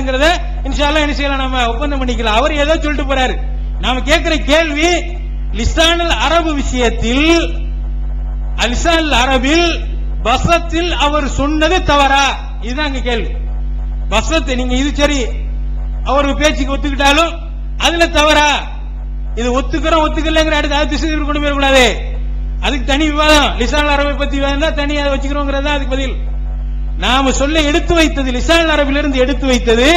இருக்கிறாருங்கிறத இன்ஷால்லா என்ன செய்யலாம் நம்ம ஒப்பந்தம் பண்ணிக்கலாம் அவர் ஏதோ சொல்லிட்டு போறாரு நாம கேட்கிற கேள்வி லிசானல் அரபு விஷயத்தில் அலிசான் அரபில் பசத்தில் அவர் சொன்னது தவறா இதுதான் அங்க கேள்வி பசத்து நீங்க இது சரி அவர் பேச்சுக்கு ஒத்துக்கிட்டாலும் அதுல தவறா இது ஒத்துக்கிறோம் ஒத்துக்கலங்கிற அடுத்த அது திசைக்கு கொண்டு போயிடக்கூடாது அதுக்கு தனி விவாதம் லிசான் அரபை பத்தி விவாதம் தனி அதை வச்சுக்கிறோங்கிறதா அதுக்கு பதில் நாம சொல்ல எடுத்து வைத்தது லிசான் அரபிலிருந்து எடுத்து வைத்தது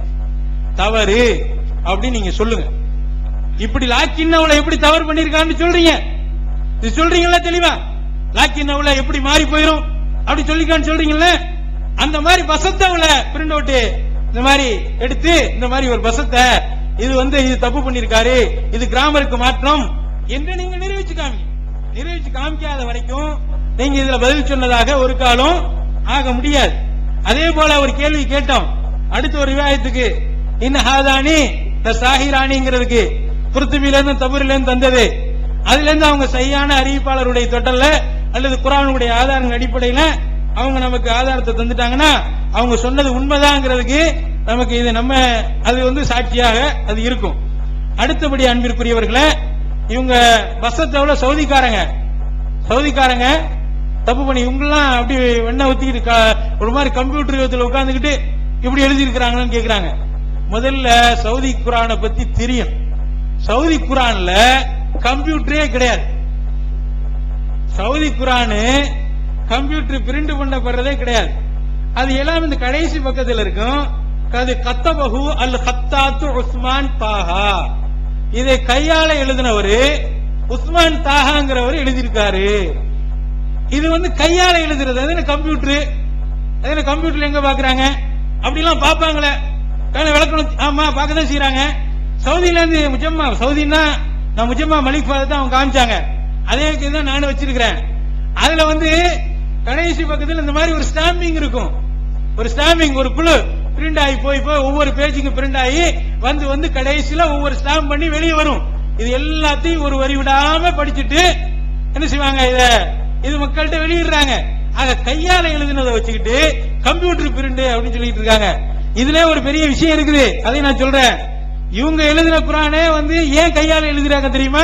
தவறு அப்படின்னு நீங்க சொல்லுங்க இப்படி லாக்கின் அவளை எப்படி தவறு பண்ணிருக்கான்னு சொல்றீங்க இது சொல்றீங்களா தெளிவா லாக்கின் அவளை எப்படி மாறி போயிரும் அப்படி சொல்லிக்கான்னு சொல்றீங்கல்ல அந்த மாதிரி பசத்தை அவளை பிரிண்ட் அவுட் இந்த மாதிரி எடுத்து இந்த மாதிரி ஒரு பசத்தை இது வந்து இது தப்பு பண்ணிருக்காரு இது கிராமருக்கு மாற்றம் என்று நீங்க நிரூபிச்சு காமி நிரூபிச்சு காமிக்காத வரைக்கும் நீங்க இதுல பதில் சொன்னதாக ஒரு காலம் ஆக முடியாது அதே போல ஒரு கேள்வி கேட்டோம் அடுத்த ஒரு விவாதத்துக்கு இன்ன ஹாதானி த சாஹிராணிங்கிறதுக்கு குருத்துபில இருந்து தபுரில இருந்து தந்தது அதுல இருந்து அவங்க சரியான அறிவிப்பாளருடைய தொட்டல்ல அல்லது குரானுடைய ஆதாரங்கள் அடிப்படையில அவங்க நமக்கு ஆதாரத்தை தந்துட்டாங்கன்னா அவங்க சொன்னது உண்மைதாங்கிறதுக்கு நமக்கு இது நம்ம அது வந்து சாட்சியாக அது இருக்கும் அடுத்தபடி அன்பிற்குரியவர்களே இவங்க பஸ்ஸத்தவள சவுதிக்காரங்க சவுதிக்காரங்க தப்பு பண்ணி இவங்கெல்லாம் அப்படி வெண்ண ஊத்திக்கிட்டு க- ஒரு மாதிரி கம்ப்யூட்டர் யுகத்தில் உட்கார்ந்துகிட்டு இப்படி எழுதி இருக்கிறாங்கன்னு கேக்குறாங்க முதல்ல சவுதி குரானை பத்தி தெரியும் சவுதி குரான்ல கம்ப்யூட்டரே கிடையாது சவுதி குரானு கம்ப்யூட்டர் பிரிண்ட் பண்ணப்படுறதே கிடையாது அது எல்லாம் இந்த கடைசி பக்கத்தில் இருக்கும் அது கத்தபகு அல் கத்தாத்து உஸ்மான் தாஹா இதை கையால எழுதினவரு உஸ்மான் தாஹாங்கிறவர் எழுதியிருக்காரு இது வந்து கையால எழுதுறது அது என்ன கம்ப்யூட்டர் அது என்ன கம்ப்யூட்டர்ல எங்க பாக்குறாங்க அப்படிலாம் பாப்பாங்களே காரணம் விளக்கணும் ஆமா பார்க்க தான் செய்யறாங்க சவுதியில இருந்து முஜம்மா சவுதின்னா நான் முஜம்மா மலிக் ஃபாதர் தான் அவங்க காமிச்சாங்க அதே தான் நானும் வச்சிருக்கிறேன் அதுல வந்து கடைசி பக்கத்துல இந்த மாதிரி ஒரு ஸ்டாம்பிங் இருக்கும் ஒரு ஸ்டாம்பிங் ஒரு குழு பிரிண்ட் ஆகி போய் போய் ஒவ்வொரு பேஜுக்கு பிரிண்ட் ஆகி வந்து வந்து கடைசியில ஒவ்வொரு ஸ்டாம்ப் பண்ணி வெளியே வரும் இது எல்லாத்தையும் ஒரு வரி விடாம படிச்சுட்டு என்ன செய்வாங்க இத இது மக்கள்கிட்ட வெளியிடுறாங்க ஆக கையால எழுதினதை வச்சுக்கிட்டு கம்ப்யூட்டர் பிரிண்ட் அப்படின்னு சொல்லிட்டு இருக்காங்க இதுல ஒரு பெரிய விஷயம் இருக்குது அதை நான் சொல்றேன் இவங்க எழுதின குரானே வந்து ஏன் கையால எழுதுறாங்க தெரியுமா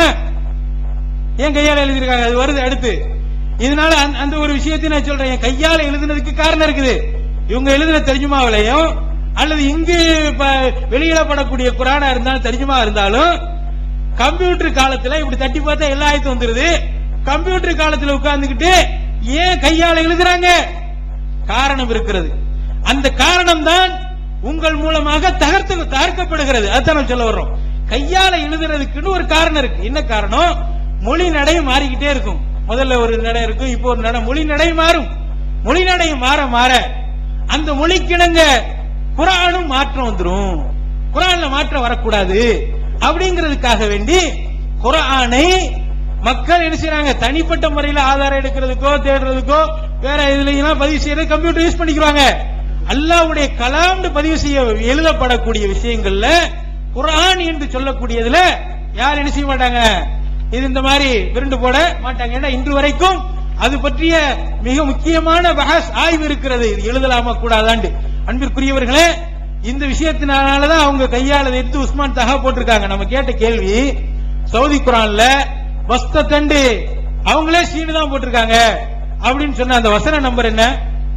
ஏன் கையால எழுதிருக்காங்க அது வருது அடுத்து இதனால அந்த- அந்த ஒரு விஷயத்தை நான் சொல்றேன் என் கையால எழுதுனதுக்கு காரணம் இருக்குது இவங்க எழுதின தெரிஞ்சுமாவிலையும் அல்லது இங்கு ப- வெளியிடப்படக்கூடிய குரானா இருந்தாலும் தெரிஞ்சுமா இருந்தாலும் கம்ப்யூட்டர் காலத்துல இப்படி தட்டி பார்த்தா எல்லா ஆயத்தும் வந்துருது கம்ப்யூட்டர் காலத்துல உட்கார்ந்துகிட்டு ஏன் கையால எழுதுறாங்க காரணம் இருக்கிறது அந்த காரணம் தான் உங்கள் மூலமாக தகர்த்து தகர்க்கப்படுகிறது அதுதான் நம்ம சொல்ல வர்றோம் கையால எழுதுறதுக்குன்னு ஒரு காரணம் இருக்கு என்ன காரணம் மொழி நடை மாறிக்கிட்டே இருக்கும் முதல்ல ஒரு நடை இருக்கும் இப்போ ஒரு நடை மொழி நடை மாறும் மொழி நடை மாற மாற அந்த மொழிக்கிணங்க குரானும் மாற்றம் வந்துரும் குரான்ல மாற்றம் வரக்கூடாது அப்படிங்கிறதுக்காக வேண்டி குரானை மக்கள் என்ன செய்றாங்க தனிப்பட்ட முறையில் ஆதாரம் எடுக்கிறதுக்கோ தேடுறதுக்கோ வேற இதுல பதிவு செய்யறது கம்ப்யூட்டர் யூஸ் பண்ணிக்கிறாங்க அல்லாஹ்வுடைய கலாம்னு பதிவு செய்ய எழுதப்படக்கூடிய விஷயங்கள்ல குர்ஆன் என்று சொல்லக்கூடியதுல யார் என்ன செய்ய மாட்டாங்க இது இந்த மாதிரி விருண்டு போட மாட்டாங்க ஏன்னா இன்று வரைக்கும் அது பற்றிய மிக முக்கியமான பஹஸ் ஆய்வு இருக்கிறது இது எழுதலாமா கூடாதாண்டு அன்பிற்குரியவர்களே இந்த விஷயத்தினாலதான் அவங்க கையால இதை எடுத்து உஸ்மான் தகா போட்டிருக்காங்க நம்ம கேட்ட கேள்வி சவுதி குரான்ல வஸ்தத்தண்டு அவங்களே சீனு தான் போட்டிருக்காங்க அப்படின்னு சொன்ன அந்த வசன நம்பர் என்ன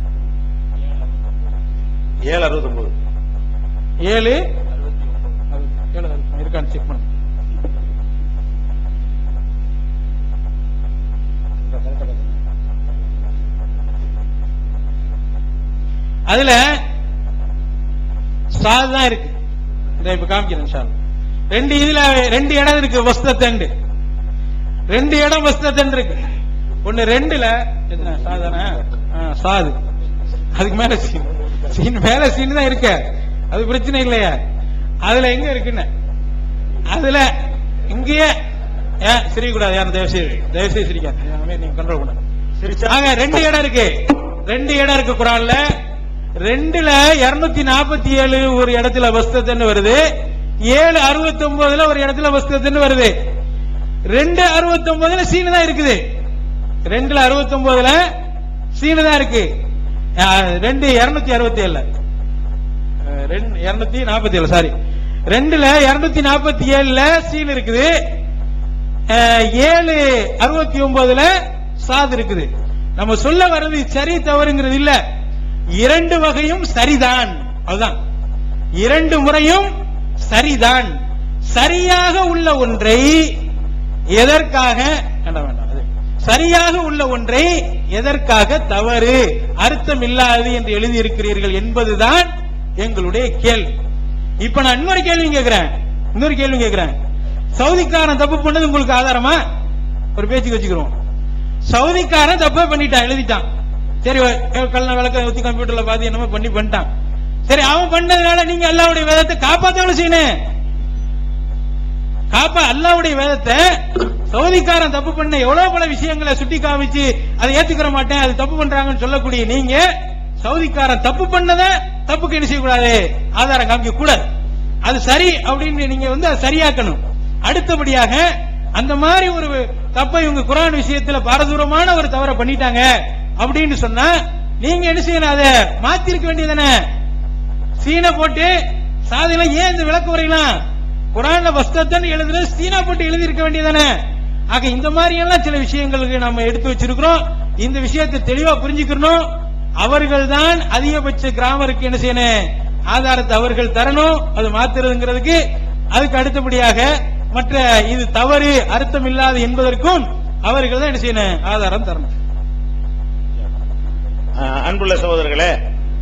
ஏழு அறுபத்தி ஒன்பது ஏழு ஏழு இருக்கான்னு செக் பண்ணு அதுல சாது தான் இருக்கு இதை இப்ப காமிக்கிறேன் இன்ஷா அல்லாஹ். ரெண்டு இதுல ரெண்டு இடம் இருக்கு வஸ்தத்தண்டு ரெண்டு இடம் வஸ்தத்தண்டு இருக்கு ஒண்ணு ரெண்டுல என்ன சாதான சாது அதுக்கு மேல சீன் சீன் மேல சீன் தான் இருக்க அது பிரச்சனை இல்லையா அதுல எங்க இருக்குன்னு அதுல இங்கேயே ஏன் சிரிக்கக்கூடாது யாரும் தயவு செய்து தயவு செய்து சிரிக்காது எல்லாமே நீங்க கண்ட்ரோல் பண்ண சிரிச்சா ஆக ரெண்டு இடம் இருக்கு ரெண்டு இடம் இருக்கு குரான்ல ரெண்டுல இருநூத்தி நாற்பத்தி ஏழு ஒரு இடத்துல வஸ்தத்துன்னு வருது ஏழு அறுபத்தி ஒன்பதுல ஒரு இடத்துல வஸ்தத்துன்னு வருது ரெண்டு அறுபத்தி ஒன்பதுல சீனு தான் இருக்குது ரெண்டுல அறுபத்தி ஒன்பதுல சீனு தான் இருக்கு அஹ், ரெண்டு இருநூத்தி அறுபத்தி ஏழுல இருநூத்தி நாற்பத்தி ஏழு சாரி ரெண்டுல இருநூத்தி நாற்பத்தி ஏழுல சீன் இருக்குது அஹ், ஏழு அறுபத்தி ஒன்பதுல சாது இருக்குது நம்ம சொல்ல வர்றது சரி தவறுங்கிறது இல்ல இரண்டு வகையும் சரிதான் அதுதான் இரண்டு முறையும் சரிதான் சரியாக உள்ள ஒன்றை எதற்காக வேண்டாம் வேண்டாம் அது சரியாக உள்ள ஒன்றை எதற்காக தவறு அர்த்தம் இல்லாதது என்று எழுதியிருக்கிறீர்கள் என்பதுதான் எங்களுடைய கேள்வி இப்ப நான் இன்னொரு கேள்வி கேட்கிறேன் இன்னொரு கேள்வி கேட்கிறேன் சவுதிக்காரன் தப்பு பண்ணது உங்களுக்கு ஆதாரமா ஒரு பேச்சுக்கு வச்சுக்கிறோம் சவுதிக்காரன் தப்பே பண்ணிட்டான் எழுதிட்டான் சரி கல்ல விளக்க ஊத்தி கம்ப்யூட்டர்ல பாத்து என்னமோ பண்ணி பண்ணிட்டான் சரி அவன் பண்ணதுனால நீங்க அல்லாவுடைய வேதத்தை காப்பாத்த எவ்வளவு செய்யணும் காப்பா அல்லாவுடைய வேதத்தை சவுதிக்காரன் தப்பு பண்ண எவ்வளவு பல விஷயங்களை சுட்டி காமிச்சு அதை ஏத்துக்கிற மாட்டேன் அது தப்பு பண்றாங்கன்னு சொல்லக்கூடிய நீங்க சவுதிக்காரன் தப்பு பண்ணத தப்புக்கு என்ன செய்யக்கூடாது ஆதாரம் காமிக்க கூடாது அது சரி அப்படின்னு நீங்க வந்து அதை சரியாக்கணும் அடுத்தபடியாக அந்த மாதிரி ஒரு தப்பை இவங்க குரான் விஷயத்துல பாரதூரமான ஒரு தவறை பண்ணிட்டாங்க அப்படின்னு சொன்னா நீங்க என்ன செய்யணும் அதை மாத்திருக்க வேண்டியதானே சீனை போட்டு சாதியில ஏன் இந்த விளக்கு வரையலாம் குரான்ல வஸ்தத்தன் எழுதுறது சீனா போட்டு எழுதி இருக்க வேண்டியதானே ஆக இந்த மாதிரி எல்லாம் சில விஷயங்களுக்கு நம்ம எடுத்து வச்சிருக்கிறோம் இந்த விஷயத்தை தெளிவா புரிஞ்சுக்கணும் அவர்கள் தான் அதிகபட்ச கிராமருக்கு என்ன செய்யணும் ஆதாரத்தை அவர்கள் தரணும் அது மாத்துறதுங்கிறதுக்கு அதுக்கு அடுத்தபடியாக மற்ற இது தவறு அர்த்தம் இல்லாது என்பதற்கும் அவர்கள் தான் என்ன செய்யணும் ஆதாரம் தரணும் அஹ் அன்புள்ள சகோதரர்களே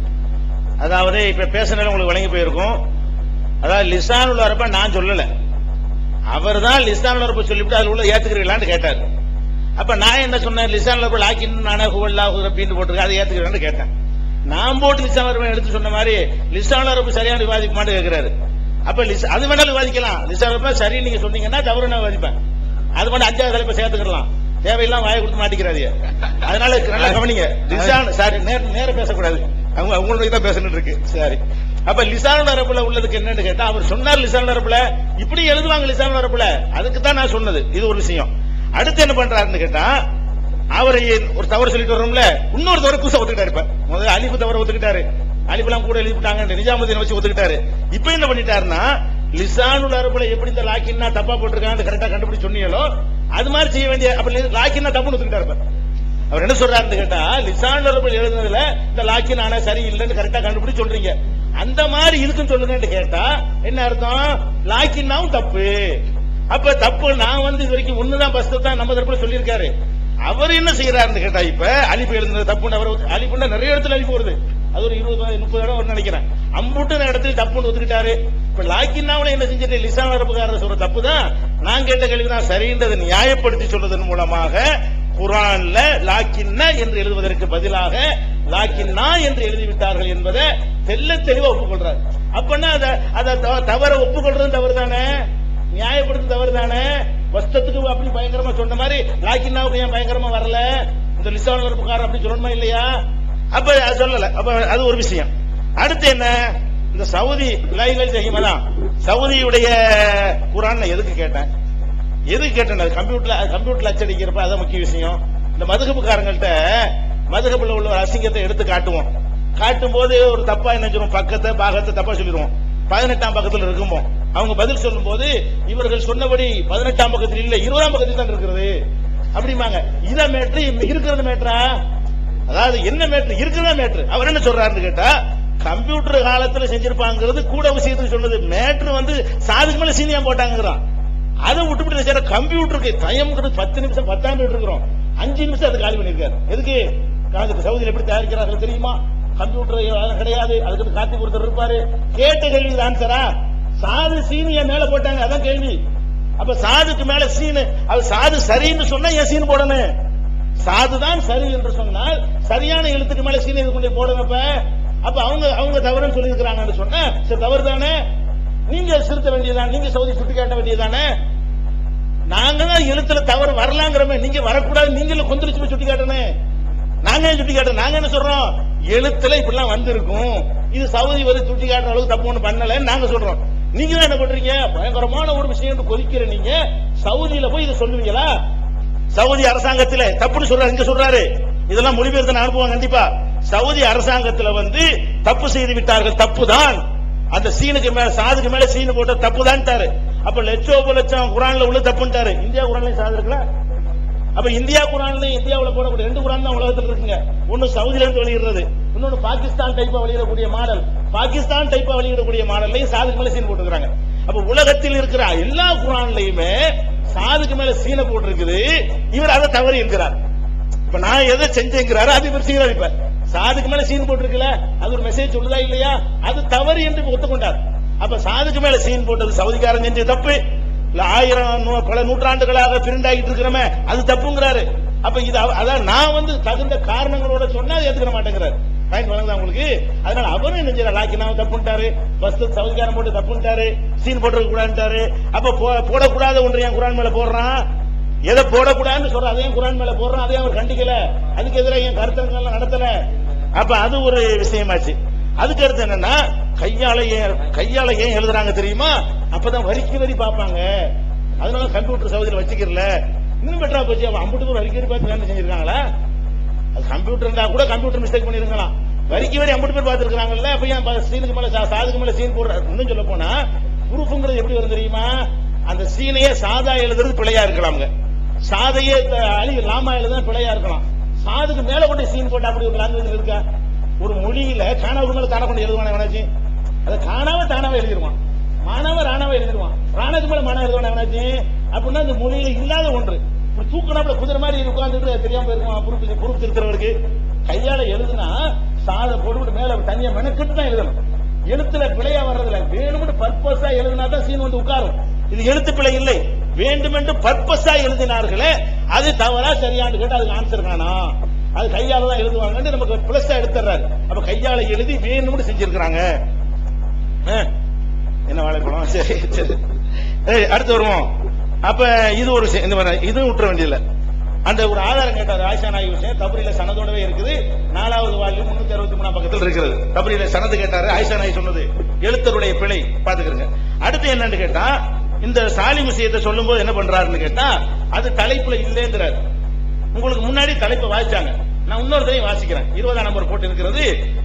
அதாவது இப்ப பேசுனது உங்களுக்கு வழங்கி போயிருக்கும் அதாவது லிசானுல் அரப நான் சொல்லல அவர் தான் லிசானுல் அரப சொல்லிவிட்டு அதுல உள்ள ஏத்துக்கிறீங்களான்னு கேட்டார் அப்ப நான் என்ன சொன்னேன் லிசானுல் அரப லாக்கின் நானே ஹுவல்லா அப்படின்னு போட்டிருக்கேன் அதை ஏத்துக்கிறேன்னு கேட்டேன் நான் போட்டு லிசான் அரபை எடுத்து சொன்ன மாதிரி லிசானுல் அரபு சரியான விவாதிக்க மாட்டேன் கேட்கிறாரு அப்ப லிசா அது வேணாலும் விவாதிக்கலாம் லிசான் அரப சரி நீங்க சொன்னீங்கன்னா தவறு நான் விவாதிப்பேன் அது மட்டும் அஞ்சாவது தலைப்பை சேர்த்துக்கலாம் தேவையில்லாம் வாயை கொடுத்து மாட்டிக்கிறாதீங்க அதனால நல்லா கவனிங்க லிசான் சாரி நேர நேர பேசக்கூடாது அவங்க அவங்களுக்கு தான் பேசணும் இருக்கு சரி அப்ப லிசான் அரபுல உள்ளதுக்கு என்னன்னு கேட்டா அவர் சொன்னார் லிசான் அரபுல இப்படி எழுதுவாங்க லிசான் அரபுல அதுக்கு தான் நான் சொன்னது இது ஒரு விஷயம் அடுத்து என்ன பண்றாருன்னு கேட்டா அவர் ஒரு தவறு சொல்லிட்டு வரோம்ல இன்னொரு தவறு புதுசா ஒத்துக்கிட்டாரு இப்ப முதல்ல அலிஃபு தவறு ஒத்துக்கிட்டாரு அலிஃபெல்லாம் கூட எழுதிட்டாங்க நிஜாமுதீன் வச்சு ஒத்துக்கிட்டாரு இப்ப என்ன பண்ணிட்டாருன்னா லிசானுல் அரபுல எப்படி இந்த லாக்கின்னா தப்பா போட்டிருக்கான்னு கரெக்டா கண்டுபிடிச்சு சொன்னீங்களோ அது மாதிரி செய்ய வேண்டிய அப்ப லாக்கின்னா தப்புன்னு ஒத்துக்கிட்டாரு இப்ப. அவர் என்ன சொல்றாருன்னு கேட்டா லிசான் அரபுல எழுதுனதுல இந்த லாக்கின் ஆனா சரியில்லைன்னு கரெக்டா கண்டுபிடிச்சு சொல்றீங்க அந்த மாதிரி இருக்குன்னு சொல்லுங்கன்னு கேட்டா என்ன அர்த்தம் லாக்கின்னாவும் தப்பு அப்ப தப்பு நான் வந்து இது வரைக்கும் ஒண்ணுதான் பஸ்ட் தான் நம்ம தரப்புல சொல்லியிருக்காரு அவர் என்ன செய்யறாருன்னு கேட்டா இப்ப அலிப்பு எழுதுனது தப்புன்னு அவர் ஒத்து- அலிப்புன்னா நிறைய இடத்துல அலிப்பு வருது அது ஒரு இருபது முப்பது இடம் வரும்னு நினைக்கிறேன் அம்புட்டு இடத்துல தப்புன்னு ஒத்துக்கிட்டாரு இப்ப லாக்கின்னாவில என்ன செஞ்சுட்டு லிசான் அரபுக்காரர் சொல்ற தப்பு தான் நான் கேட்ட கேள்வி தான் சரின்றதை நியாயப்படுத்தி சொல்றதன் மூலமாக குரான்ல லாக்கின்ன என்று எழுதுவதற்கு பதிலாக லாக்கின்னா என்று எழுதிவிட்டார்கள் என்பதை தெல்ல தெளிவா ஒப்புக்கொள்றாரு அப்பன்னா அத அத தவ- தவற ஒப்புக்கொள்றது தவறு தானே நியாயப்படுத்து தவறு தானே வஸ்தத்துக்கு அப்படி பயங்கரமா சொன்ன மாதிரி லாக்கின்னாவுக்கு ஏன் பயங்கரமா வரல இந்த லிசான் வரப்புக்காரர் அப்படி சொல்லணுமா இல்லையா அப்ப அது சொல்லல அப்ப அது ஒரு விஷயம் அடுத்து என்ன இந்த சவுதி லைகள் செய்யுமதான் சவுதியுடைய குரான் எதுக்கு கேட்டேன் எதுக்கு கேட்டேன் அது கம்ப்யூட்டர்ல அது கம்ப்யூட்டர்ல அச்சடிக்கிறப்ப அதான் முக்கிய விஷயம் இந்த மதுகப்புக்காரங்கள்ட்ட மதுகப்புல உள்ள ஒரு அசிங்கத்தை எடுத்து காட்டுவோம் காட்டும் போது ஒரு தப்பா என்ன சொல்லுவோம் பக்கத்தை பாகத்தை தப்பா சொல்லிடுவோம் பதினெட்டாம் பக்கத்துல இருக்குமோ அவங்க பதில் சொல்லும் போது இவர்கள் சொன்னபடி பதினெட்டாம் பக்கத்தில் இல்ல இருபதாம் பக்கத்தில் தான் இருக்கிறது அப்படிம்பாங்க இத மேட்ரு இருக்கிறது மேட்ரா அதாவது என்ன மேட்ரு இருக்கிறதா மேட்ரு அவர் என்ன சொல்றாருன்னு கேட்டா கம்ப்யூட்டர் காலத்துல செஞ்சிருப்பாங்கிறது கூட விஷயத்துக்கு சொன்னது மேட்ரு வந்து சாதுக்கு மேல சீனியா போட்டாங்கிறான் அதை விட்டுவிட்டு சார் கம்ப்யூட்டருக்கு டைம்ங்கிறது பத்து நிமிஷம் பத்தாம் போயிட்டு இருக்கிறோம் அஞ்சு நிமிஷம் அது காலி பண்ணிருக்காரு எதுக்கு காலத்துக்கு சவுதியில் எப்படி தயாரிக்கிறார்கள் தெரியுமா கம்ப்யூட்டர் கிடையாது அதுக்கு காத்தி ஒருத்தர் இருப்பாரு கேட்ட கேள்வி ஆன்சரா சாது சீனிய மேல போட்டாங்க அதான் கேள்வி அப்ப சாதுக்கு மேல சீனு அது சாது சரின்னு சொன்னா ஏன் சீன் போடணும் சாதுதான் சரி என்று சொன்னால் சரியான எழுத்துக்கு மேல சீனை இது கொண்டு போடணும் அப்ப அப்ப அவங்க அவங்க தவறுன்னு சொல்லி இருக்கிறாங்கன்னு சொன்னா சரி தவறு தானே நீங்க திருத்த வேண்டியதானே நீங்க சவுதி சுட்டி காட்ட வேண்டியதானே நாங்க தான் எழுத்துல தவறு வரலாங்கிறமே நீங்க வரக்கூடாது நீங்கள கொந்தளிச்சு போய் சுட்டி காட்டணும் நாங்க ஏன் சுட்டி காட்டுறோம் நாங்க என்ன சொல்றோம் எழுத்துல இப்படிலாம் வந்திருக்கும் இது சவுதி வந்து சுட்டி காட்டுற அளவுக்கு தப்பு ஒண்ணு பண்ணலன்னு நாங்க சொல்றோம் நீங்க தான் என்ன பண்றீங்க பயங்கரமான ஒரு விஷயம் கொதிக்கிற நீங்க சவுதியில போய் இதை சொல்லுவீங்களா சவுதி அரசாங்கத்துல தப்புன்னு சொல்றாரு இங்க சொல்றாரு இதெல்லாம் மொழிபெயர்த்து அனுப்புவாங்க கண்டிப்பா சவுதி அரசாங்கத்துல வந்து தப்பு செய்து விட்டார்கள் தப்புதான் அந்த சீனுக்கு மேல சாதுக்கு மேல சீனு போட்ட தப்பு தான்ட்டாரு அப்ப லட்சோப லட்சம் குரான்ல உள்ள தப்புன்ட்டாரு இந்தியா குரான்லயும் சாது இருக்குல்ல அப்ப இந்தியா குரான்லயும் இந்தியாவுல போடக்கூடிய ரெண்டு குரான் தான் உலகத்துல இருக்குங்க ஒன்னு சவுதில இருந்து வெளியிடுறது இன்னொன்னு பாகிஸ்தான் டைப்பா வெளியிடக்கூடிய மாடல் பாகிஸ்தான் டைப்பா வெளியிடக்கூடிய மாடல்லையும் சாதுக்கு மேல சீன் போட்டுருக்காங்க அப்ப உலகத்தில் இருக்கிற எல்லா குரான்லயுமே சாதுக்கு மேல சீனை போட்டிருக்குது இவர் அதை தவறி இருக்கிறார் இப்ப நான் எதை செஞ்சேங்கிறாரு அது இவர் செய்யறாரு இப்ப சாதுக்கு மேல சீன் போட்டிருக்குல்ல அது ஒரு மெசேஜ் சொல்லுதா இல்லையா அது தவறு என்று இப்ப ஒத்துக்கொண்டார் அப்ப சாதுக்கு மேல சீன் போட்டது சவுதிக்காரன் செஞ்ச தப்பு இல்ல ஆயிரம் நூ- பல நூற்றாண்டுகளாக பிரிண்டாகிட்டு இருக்கிறோமே அது தப்புங்கிறாரு அப்ப இது அவ- அதான் நான் வந்து தகுந்த காரணங்களோட சொன்னா அதை ஏத்துக்கிற மாட்டேங்கிறாரு பாயிண்ட் வழங்குதா உங்களுக்கு அதனால அவரும் என்ன செய்யறாரு லாக்கி நாம தப்புன்ட்டாரு பஸ் சவுதிக்காரன் போட்டு தப்புன்ட்டாரு சீன் போட்டுருக்க கூடாதுட்டாரு அப்ப போ- போடக்கூடாத ஒன்று என் குரான் மேல போடுறான் எதை போடக்கூடாதுன்னு சொல்ற அதையும் குரான் மேல போடுறான் அதையும் அவர் கண்டிக்கல அதுக்கு எதிராக என் கருத்தரங்கள் நடத்தல அப்ப அது ஒரு விஷயமாச்சு அதுக்கு அடுத்து என்னன்னா கையால ஏன் கையால ஏன் எழுதுறாங்க தெரியுமா அப்பதான் வரிக்கு வரி பார்ப்பாங்க அதனால கம்ப்யூட்டர் சவுதியில வச்சுக்கிறல இன்னும் பெட்டரா போச்சு அவன் அம்புட்டு பேர் வரிக்கு வரி பார்த்து வேலை செஞ்சிருக்காங்களா அது கம்ப்யூட்டர் இருந்தா கூட கம்ப்யூட்டர் மிஸ்டேக் பண்ணிருக்கலாம் வரிக்கு வரி அம்புட்டு பேர் பார்த்திருக்காங்கல்ல அப்ப ஏன் ப- சீனுக்கு மேல சா- சாதுக்கு மேல சீன் போடுற இன்னும் சொல்ல போனா ப்ரூஃப்ங்கிறது எப்படி வரும் தெரியுமா அந்த சீனையே சாதா எழுதுறது பிழையா இருக்கலாம்ங்க சாதையே த- அழி லாமா எழுதுறது பிழையா இருக்கலாம் சாதுக்கு மேல கொண்டு சீன் போட்டா அப்படி ஒரு லாங்குவேஜ் இருக்கா ஒரு மொழியில காணாவுக்கு மேல தான கொண்டு எழுதுவானே எவனாச்சு அதை காணாம தானாவே எழுதிருவான் மாணவ ராணாவை எழுதிருவான் ராணாக்கு மேல மாணவ எழுதுவான் எவனாச்சு அப்படின்னா இந்த மொழியில இல்லாத ஒன்று இப்படி தூக்கினாப்புல குதிரை மாதிரி உட்கார்ந்துட்டு தெரியாம போயிருக்குமா பொறுப்பு பொறுப்பு திருத்துறவருக்கு கையால எழுதுனா சாத போட்டு மேல தனியா மெனக்கிட்டு தான் எழுதணும் எழுத்துல பிழையா வர்றதுல வேணும்னு பர்பஸா எழுதினா தான் சீன் வந்து உட்காரும் இது எழுத்து பிழை இல்லை வேண்டுமென்று பர்பஸா எழுதினார்களே அது தவறா சரியான்னு கேட்டு அதுக்கு ஆன்சர் காணா அது கையால தான் எழுதுவாங்கன்னு நமக்கு பிளஸ் எடுத்துறாரு அப்ப கையால எழுதி வேணும்னு செஞ்சிருக்கிறாங்க ஆ, என்ன வாழைப்பழம் சரி சரி ஏய், அடுத்து வருவோம் அப்ப இது ஒரு விஷயம். இந்த மாதிரி இதுவும் விட்டுற வேண்டியதில்லை அந்த ஒரு ஆதாரம் கேட்டார் ஆயிஷா நாயகி விஷயம் தபரியில சனதோடவே இருக்குது நாலாவது வாழ்வு முன்னூத்தி அறுபத்தி மூணாம் பக்கத்தில் இருக்கிறது தபரியில சனது கேட்டாரு ஆயிஷா நாயகி சொன்னது எழுத்தருடைய பிழை பாத்துக்கிறங்க அடுத்து என்னன்னு கேட்டா இந்த சாலி விஷயத்தை சொல்லும்போது என்ன பண்றாருன்னு கேட்டா அது தலைப்புல இல்லைங்கிறாரு உங்களுக்கு முன்னாடி தலைப்பை வாசிச்சாங்க நான் இன்னொரு தடவை வாசிக்கிறேன் இருபதாம் நம்பர் போட்டு இருக்கிறது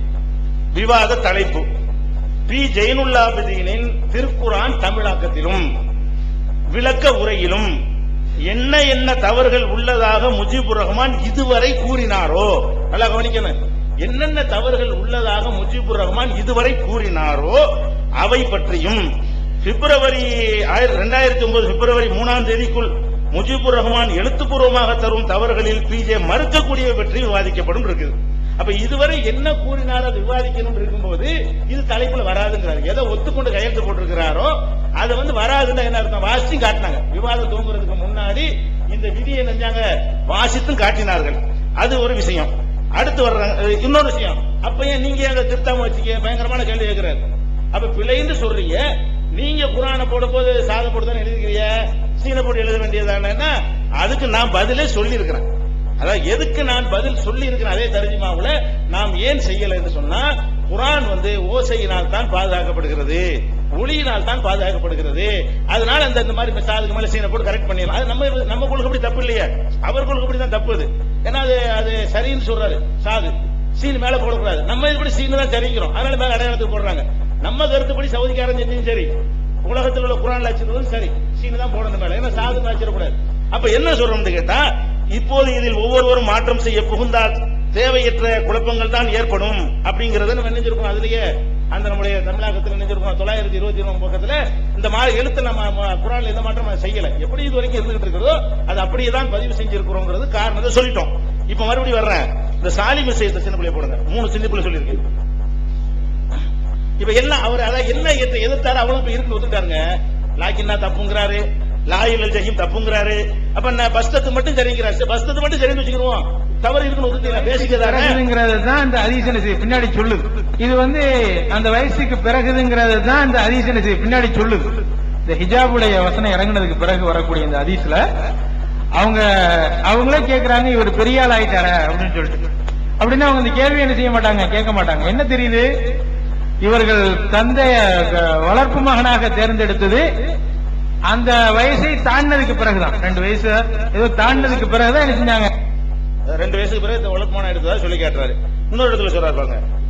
விவாத தலைப்பு பி ஜெயினுல்லாபிதீனின் திருக்குரான் தமிழாக்கத்திலும் விளக்க உரையிலும் என்ன என்ன தவறுகள் உள்ளதாக முஜிபுர் ரஹ்மான் இதுவரை கூறினாரோ நல்லா கவனிக்கணும் என்னென்ன தவறுகள் உள்ளதாக முஜிபுர் ரஹ்மான் இதுவரை கூறினாரோ அவை பற்றியும் பிப்ரவரி இரண்டாயிரத்தி ஒன்பது பிப்ரவரி மூணாம் தேதிக்குள் முஜிபுர் ரஹ்மான் எழுத்துப்பூர்வமாக தரும் தவறுகளில் பிஜே மறுக்கக்கூடியவை பற்றி விவாதிக்கப்படும் இருக்குது அப்ப இதுவரை என்ன கூறினாரோ அது விவாதிக்கணும் இருக்கும்போது இது தலைப்புல வராதுங்கிறாரு எதை ஒத்துக்கொண்டு கையெழுத்து போட்டிருக்கிறாரோ அது வந்து வராதுன்னு என்ன அர்த்தம் வாசிச்சு காட்டினாங்க விவாதம் தூங்குறதுக்கு முன்னாடி இந்த விதியை நெஞ்சாங்க வாசித்தும் காட்டினார்கள் அது ஒரு விஷயம் அடுத்து வர்றாங்க அஹ் இன்னொரு விஷயம் அப்ப ஏன் நீங்க அதை திருத்தாம வச்சுக்க பயங்கரமான கேள்வி கேட்கிறாரு அப்ப பிழைன்னு சொல்றீங்க நீங்க குரானை போட போது சாத போட்டு தானே எழுதிக்கிறீங்க சீன போட்டு எழுத வேண்டியதானேன்னா அதுக்கு நான் பதிலே சொல்லி இருக்கிறேன் அதாவது எதுக்கு நான் பதில் சொல்லி இருக்கிறேன் அதே தர்ஜிமாவுல நாம் ஏன் செய்யல என்று சொன்னா குரான் வந்து ஓசையினால் தான் பாதுகாக்கப்படுகிறது ஒளியினால் தான் பாதுகாக்கப்படுகிறது அதனால அந்த இந்த மாதிரி சாதுக்கு மேல சீனை போட்டு கரெக்ட் பண்ணிடலாம் அது நம்ம நம்ம கொள்கை அப்படி தப்பு இல்லையே அவர் கொள்கை அப்படி தான் தப்பு அது ஏன்னா அது அது சரின்னு சொல்றாரு சாது சீன் மேல போடக்கூடாது நம்ம இதுபடி சீன் தான் சரிங்கிறோம் அதனால மேல அடையாளத்துக்கு போடுறாங்க நம்ம கருத்துப்படி சவுதிக்காரன் செஞ்சும் சரி உலகத்தில் உள்ள குரான் அச்சிருவதும் சரி சீன் தான் போடணும் மேல ஏன்னா சாது அச்சிடக்கூடாது அப்ப என்ன சொல்றோம்னு கேட்டா இப்போது இதில் ஒவ்வொருவரும் மாற்றம் செய்ய புகுந்தால் தேவையற்ற குழப்பங்கள் தான் ஏற்படும் அப்படிங்கறத நம்ம நினைஞ்சிருக்கோம் அதுலயே அந்த நம்முடைய தமிழகத்தில் நினைஞ்சிருக்கோம் தொள்ளாயிரத்தி இருபத்தி ஒன்பது பக்கத்துல இந்த மாதிரி எழுத்து நம்ம ம- குரான்ல எந்த மாற்றம் நம்ம செய்யல எப்படி இது வரைக்கும் இருந்துகிட்டு இருக்கிறதோ அது அப்படியே தான் பதிவு செஞ்சிருக்கிறோங்கிறது காரணத்தை சொல்லிட்டோம் இப்ப மறுபடியும் வர்றேன் இந்த சாலி விஷயத்தை சின்ன பிள்ளை போடுங்க மூணு சின்ன பிள்ளை சொல்லியிருக்கு இப்ப எல்லாம் அவர் அதான் என்ன எதிர்த்து- எதிர்த்தாரு அவளும் இப்ப இருக்கு ஒத்துட்டாருங்க லாக்கின்னா தப்புங்கிறாரு லாயில் ஜஹீம் தப்புங்கிறாரு அப்ப நான் பஸ்தத்து மட்டும் சரிங்கிறாரு சரி, பஸ்தத்து மட்டும் சரின்னு வச்சுக்கிறோம் தவறு இருக்குன்னு ஒத்துக்கலாம் பேசிக்கதானே பிறகுங்கிறது தான் இந்த அதிசன செய்தி பின்னாடி சொல்லுது இது வந்து அந்த வயசுக்கு பிறகுங்கிறது தான் இந்த அதிசன செய்தி பின்னாடி சொல்லுது இந்த ஹிஜாபுடைய வசனம் இறங்குனதுக்கு பிறகு வரக்கூடிய இந்த ஹதீஸ்ல அவங்க அவங்களே கேக்குறாங்க இவர் பெரிய ஆள் ஆயிட்டாரா அப்படின்னு சொல்லிட்டு அப்படின்னா அவங்க இந்த கேள்வி என்ன செய்ய மாட்டாங்க கேட்க மாட்டாங்க என்ன தெரியுது இவர்கள் தந்தைய க- வளர்ப்பு மகனாக தேர்ந்தெடுத்தது அந்த வயசை தாண்டினதுக்கு பிறகுதான் ரெண்டு வயசு ஏதோ தாண்டினதுக்கு பிறகுதான் என்ன செஞ்சாங்க ரெண்டு வயசுக்கு பிறகு இந்த உலகமான எடுத்ததா சொல்லி கேட்டுறாரு இன்னொரு இடத்துல சொல்றாரு பாருங்க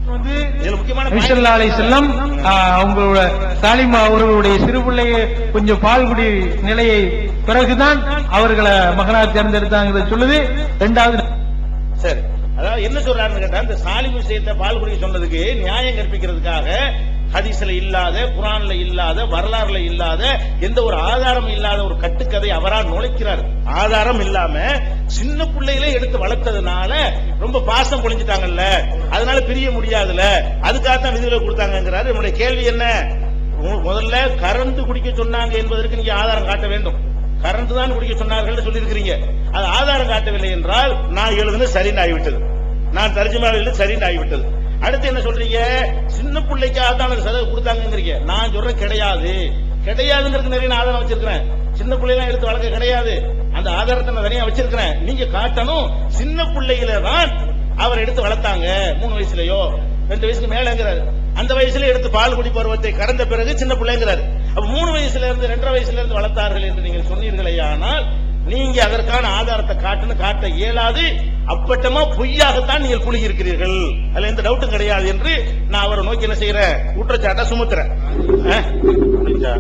வந்து இதுல முக்கியமான point நபிசல்லா அலை செல்லம் அவங்களோட சாலிமா அவர்களுடைய சிறுபிள்ளைய கொஞ்சம் பால்குடி நிலையை பிறகுதான் அவர்களை மகனாக தேர்ந்தெடுத்தாங்கிறத சொல்லுது ரெண்டாவது சரி அதாவது என்ன சொல்றாருன்னு கேட்டா இந்த சாலிம் விஷயத்தை பால் குடிக்க சொன்னதுக்கு நியாயம் கற்பிக்கிறதுக்காக ஹதீஸ்ல இல்லாத குரான்ல இல்லாத வரலாறுல இல்லாத எந்த ஒரு ஆதாரம் இல்லாத ஒரு கட்டுக்கதை அவரா நுழைக்கிறார் ஆதாரம் இல்லாம சின்ன பிள்ளைகளே எடுத்து வளர்த்ததுனால ரொம்ப பாசம் பொழிஞ்சிட்டாங்கல்ல அதனால பிரிய முடியாதுல அதுக்காகத்தான் விதிவில கொடுத்தாங்கிறாரு நம்முடைய கேள்வி என்ன மு- முதல்ல கறந்து குடிக்க சொன்னாங்க என்பதற்கு நீங்க ஆதாரம் காட்ட வேண்டும் கறந்து தான் குடிக்க சொன்னார்கள் சொல்லியிருக்கிறீங்க அது ஆதாரம் காட்டவில்லை என்றால் நான் எழுதுனது சரின்னு ஆகிவிட்டது நான் தர்ஜுமா எழுது சரின்னு ஆகிவிட்டது அடுத்து என்ன சொல்றீங்க சின்ன பிள்ளைக்காக தான் அந்த சதவை கொடுத்தாங்கங்கிறீங்க நான் சொல்றேன் கிடையாது கிடையாதுங்கிறது நிறைய நான் ஆதாரம் வச்சிருக்கிறேன் சின்ன பிள்ளைலாம் எடுத்து வளர்க்க கிடையாது அந்த ஆதாரத்தை நான் நிறைய வச்சிருக்கிறேன் நீங்க காட்டணும் சின்ன பிள்ளைகளை தான் அவர் எடுத்து வளர்த்தாங்க மூணு வயசுலயோ ரெண்டு வயசுக்கு மேலங்கிறாரு அந்த வயசுல எடுத்து பால் குடி பருவத்தை கடந்த பிறகு சின்ன பிள்ளைங்கிறாரு அப்ப மூணு வயசுல இருந்து ரெண்டரை வயசுல இருந்து வளர்த்தார்கள் என்று நீங்கள் சொன்னீர்களே ஆனால் நீங்க அதற்கான ஆதாரத்தை காட்டுன்னு காட்ட இயலாது அப்பட்டமா பொய்யாகத்தான் நீங்கள் குலுகி இருக்கிறீர்கள் அதுல எந்த டவுட்டும் கிடையாது என்று நான் அவரை நோக்கி என்ன செய்யறேன் குற்றச்சாட்டை சுமத்துறேன் ஆ? புரிஞ்சா?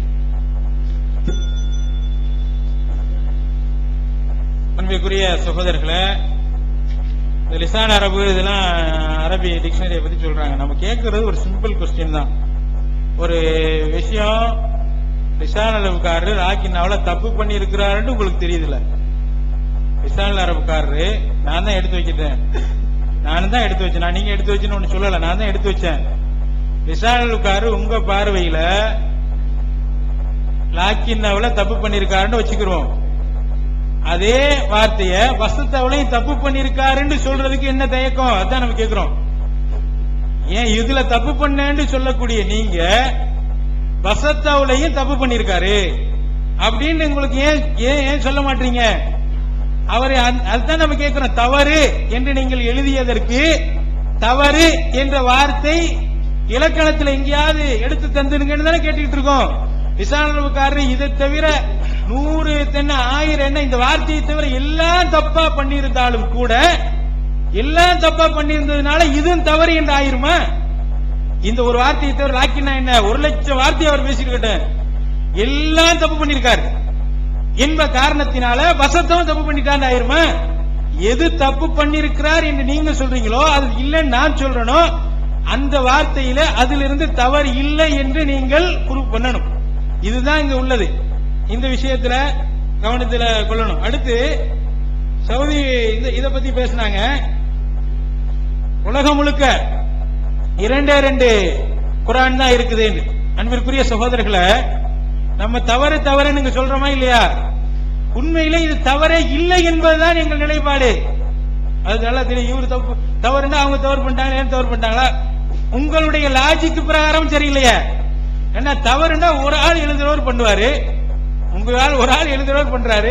அன்பிற்குரிய சகோதரர்களே இந்த லிசான் அரபு இதெல்லாம் அரபி டிக்ஷனரியை பத்தி சொல்றாங்க நம்ம கேட்கறது ஒரு சிம்பிள் கொஸ்டின் தான் ஒரு விஷயம் லிசான் அரபுக்காரரு ராக்கினாவில தப்பு பண்ணி இருக்கிறாருன்னு உங்களுக்கு தெரியுதுல லிசான் அரபுக்காரரு நான் தான் எடுத்து வச்சிட்டேன் நானும் தான் எடுத்து வச்சேன் நான் நீங்க எடுத்து வச்சுன்னு ஒண்ணு சொல்லல நான் தான் எடுத்து வச்சேன் லிசான் அரபுக்காரரு உங்க பார்வையில லாக்கின்னாவில தப்பு பண்ணிருக்காருன்னு வச்சுக்கிறோம் அதே வார்த்தைய வசத்தவளையும் தப்பு பண்ணிருக்காருன்னு சொல்றதுக்கு என்ன தயக்கம் அதான் நம்ம கேக்குறோம் ஏன் இதுல தப்பு பண்ணேன்னு சொல்லக்கூடிய நீங்க வசத்தவளையும் தப்பு பண்ணிருக்காரு அப்படின்னு உங்களுக்கு ஏன் ஏன் ஏன் சொல்ல மாட்டீங்க அவர் அதுதான் நம்ம கேட்கிறோம் தவறு என்று நீங்கள் எழுதியதற்கு தவறு என்ற வார்த்தை இலக்கணத்துல எங்கேயாவது எடுத்து தந்துருங்கன்னு தானே கேட்டுக்கிட்டு இருக்கோம் விசாரணைக்காரர் இதை தவிர நூறு தென்ன ஆயிரம் என்ன இந்த வார்த்தையை தவிர எல்லாம் தப்பா பண்ணியிருந்தாலும் கூட எல்லாம் தப்பா பண்ணியிருந்ததுனால இதுவும் தவறு என்று ஆயிருமா இந்த ஒரு வார்த்தையை தவிர லாக்கினா என்ன ஒரு லட்சம் வார்த்தையை அவர் பேசிருக்கட்டும் எல்லாம் தப்பு பண்ணிருக்காரு என்ப காரணத்தினால வசத்தம் தப்பு பண்ணிட்டான்னு ஆயிருமா எது தப்பு பண்ணிருக்கிறார் என்று நீங்க சொல்றீங்களோ அது இல்லைன்னு நான் சொல்றனோ அந்த வார்த்தையில அதிலிருந்து தவறு இல்லை என்று நீங்கள் ப்ரூவ் பண்ணணும் இதுதான் இங்க உள்ளது இந்த விஷயத்துல கவனத்துல கொள்ளணும் அடுத்து சவுதி இந்த இத பத்தி பேசினாங்க உலகம் முழுக்க இரண்டே ரெண்டு குரான் தான் இருக்குது அன்பிற்குரிய சகோதரர்களை நம்ம தவறு தவறு நீங்க சொல்றோமா இல்லையா உண்மையிலே இது தவறே இல்லை என்பதுதான் எங்கள் நிலைப்பாடு அது நல்லா தெரியும் இவரு தப்பு தவறுன்னா அவங்க தவறு பண்ணிட்டாங்க ஏன் தவறு பண்ணிட்டாங்களா உங்களுடைய லாஜிக் பிரகாரம் சரியில்லையா என்ன தவறுன்னா ஒரு ஆள் எழுதுறவர் பண்ணுவாரு உங்க ஆள் ஒரு ஆள் எழுதுறவர் பண்றாரு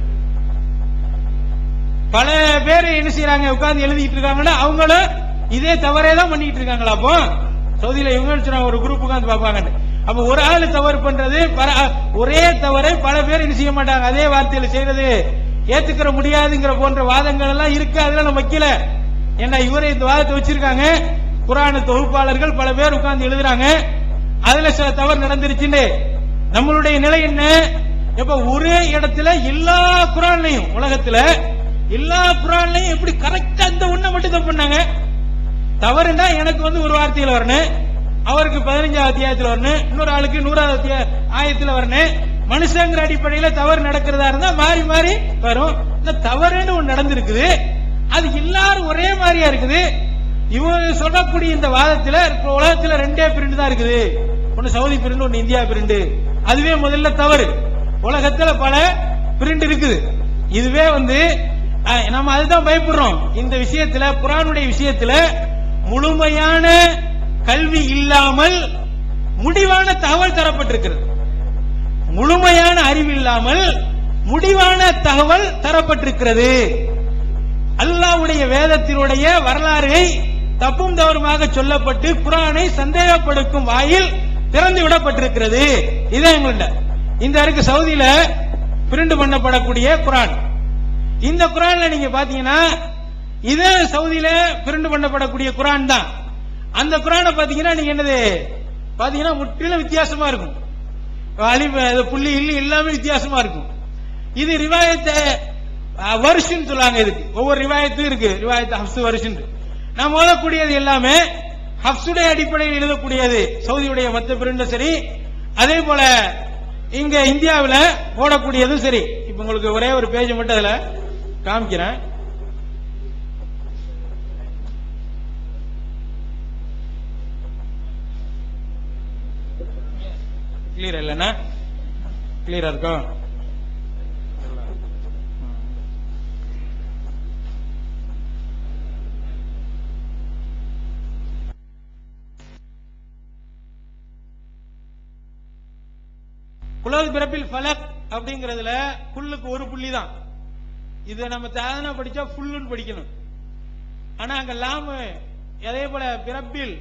பல பேர் என்ன செய்யறாங்க உட்கார்ந்து எழுதிட்டு இருக்காங்கன்னா அவங்களும் இதே தவறே தான் பண்ணிட்டு இருக்காங்களா அப்போ சவுதியில இவங்க சொன்னாங்க ஒரு குரூப் உட்கார்ந்து பார்ப்பாங்க அப்ப ஒரு ஆள் தவறு பண்றது பல- ஒரே தவறை பல பேர் என்ன செய்ய மாட்டாங்க அதே வார்த்தையில செய்யறது ஏத்துக்கிற முடியாதுங்கிற போன்ற வாதங்கள் எல்லாம் இருக்கு அதெல்லாம் நம்ம வைக்கல ஏன்னா இவரே இந்த வாதத்தை வச்சிருக்காங்க குரான தொகுப்பாளர்கள் பல பேர் உட்கார்ந்து எழுதுறாங்க அதுல சில தவறு நடந்துருச்சுன்னு நம்மளுடைய நிலை என்ன இப்ப ஒரே இடத்துல எல்லா குரான்லையும் உலகத்துல எல்லா குரான்லையும் எப்படி கரெக்டா இந்த ஒண்ணை மட்டும் தப்பு பண்ணாங்க தவறுனா எனக்கு வந்து ஒரு வார்த்தையில வரணும் அவருக்கு பதினஞ்சாவது அத்தியாயத்துல வரணும் இன்னொரு ஆளுக்கு நூறாவது அத்தியா- ஆயத்துல வரணும் மனுஷங்கிற அடிப்படையில தவறு நடக்கிறதா இருந்தா மாறி மாறி வரும் இந்த தவறுன்னு ஒண்ணு நடந்திருக்குது அது எல்லாரும் ஒரே மாதிரியா இருக்குது இவங்க சொல்லக்கூடிய இந்த வாதத்துல இப்ப உலகத்துல ரெண்டே பிரிண்ட் தான் இருக்குது ஒன்னு சவுதி பிரிண்ட் ஒன்னு இந்தியா பிரிண்ட் அதுவே முதல்ல தவறு உலகத்துல பல பிரிண்ட் இருக்குது இதுவே வந்து அஹ், நம்ம அதுதான் பயப்படுறோம் இந்த விஷயத்துல குரானுடைய விஷயத்துல முழுமையான கல்வி இல்லாமல் முடிவான தகவல் தரப்பட்டிருக்கிறது முழுமையான அறிவு இல்லாமல் முடிவான தகவல் தரப்பட்டிருக்கிறது அல்லாஹ்வுடைய வேதத்தினுடைய வரலாறை தப்பும் தவறுமாக சொல்லப்பட்டு குரானை சந்தேகப்படுத்தும் வாயில் திறந்து விடப்பட்டிருக்கிறது இதான் எங்கள்ட இந்த இருக்கு சவுதியில பிரிண்ட் பண்ணப்படக்கூடிய குரான் இந்த குரான்ல நீங்க பாத்தீங்கன்னா இதே சவுதியில பிரிண்ட் பண்ணப்படக்கூடிய குரான் தான் அந்த குரானை பாத்தீங்கன்னா நீங்க என்னது பாத்தீங்கன்னா முற்றிலும் வித்தியாசமா இருக்கும் அலிஃப் அது புள்ளி இல்லி எல்லாமே வித்தியாசமா இருக்கும் இது ரிவாயத்தை வருஷம் சொல்லுவாங்க இதுக்கு ஒவ்வொரு ரிவாயத்தும் இருக்கு ரிவாயத்து ஹப்ஸ் வருஷம் நாம் ஓதக்கூடியது எல்லாமே ஹப்ஸுடைய அடிப்படையில் எழுதக்கூடியது சவுதியுடைய மத்த பிரிண்டும் சரி அதே போல இங்க இந்தியாவுல போடக்கூடியதும் சரி இப்ப உங்களுக்கு ஒரே ஒரு பேஜ் மட்டும் அதுல காமிக்கிறேன் கிளியர் இல்லைன்னா கிளியரா இருக்கும் குலல் பிறப்பில் ஃபலக் அப்படிங்கறதுல புல்லுக்கு ஒரு புள்ளி தான் இதை நம்ம சாதனை படிச்சா ஃபுல்லுன்னு படிக்கணும் ஆனா அங்க லாமு அதே போல பிறப்பில்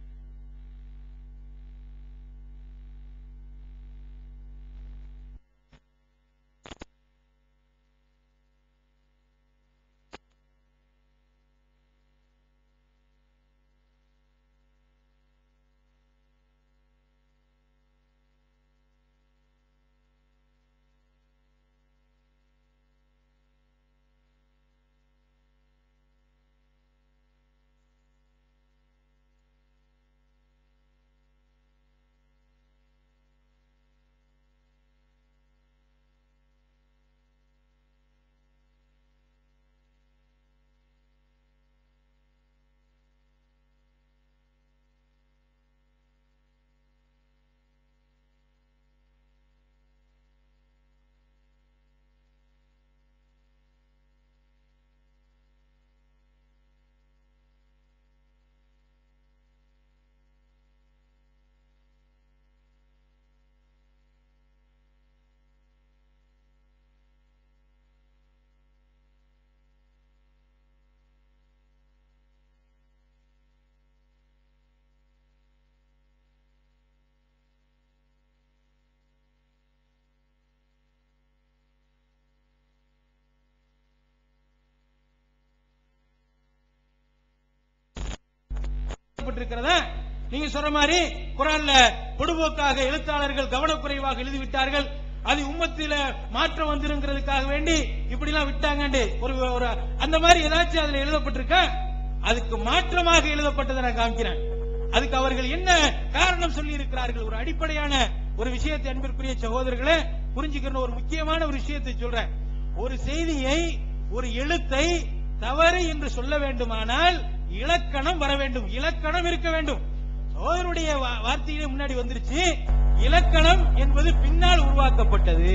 எழுதப்பட்டிருக்கிறத நீங்க சொல்ற மாதிரி குரான்ல பொடுபோக்காக எழுத்தாளர்கள் கவனக்குறைவாக எழுதிவிட்டார்கள் அது உம்மத்தில மாற்றம் வந்துருங்கிறதுக்காக வேண்டி இப்படி எல்லாம் விட்டாங்கண்டு ஒரு ஒரு அந்த மாதிரி ஏதாச்சும் அதுல எழுதப்பட்டிருக்க அதுக்கு மாற்றமாக எழுதப்பட்டதை நான் காமிக்கிறேன் அதுக்கு அவர்கள் என்ன காரணம் சொல்லி இருக்கிறார்கள் ஒரு அடிப்படையான ஒரு விஷயத்தை அன்பிற்குரிய சகோதரர்களே புரிஞ்சுக்கிற ஒரு முக்கியமான ஒரு விஷயத்தை சொல்றேன் ஒரு செய்தியை ஒரு எழுத்தை தவறு என்று சொல்ல வேண்டுமானால் இலக்கணம் வர வேண்டும் இலக்கணம் இருக்க வேண்டும் சோதனுடைய வா- வார்த்தையிலே முன்னாடி வந்துருச்சு இலக்கணம் என்பது பின்னால் உருவாக்கப்பட்டது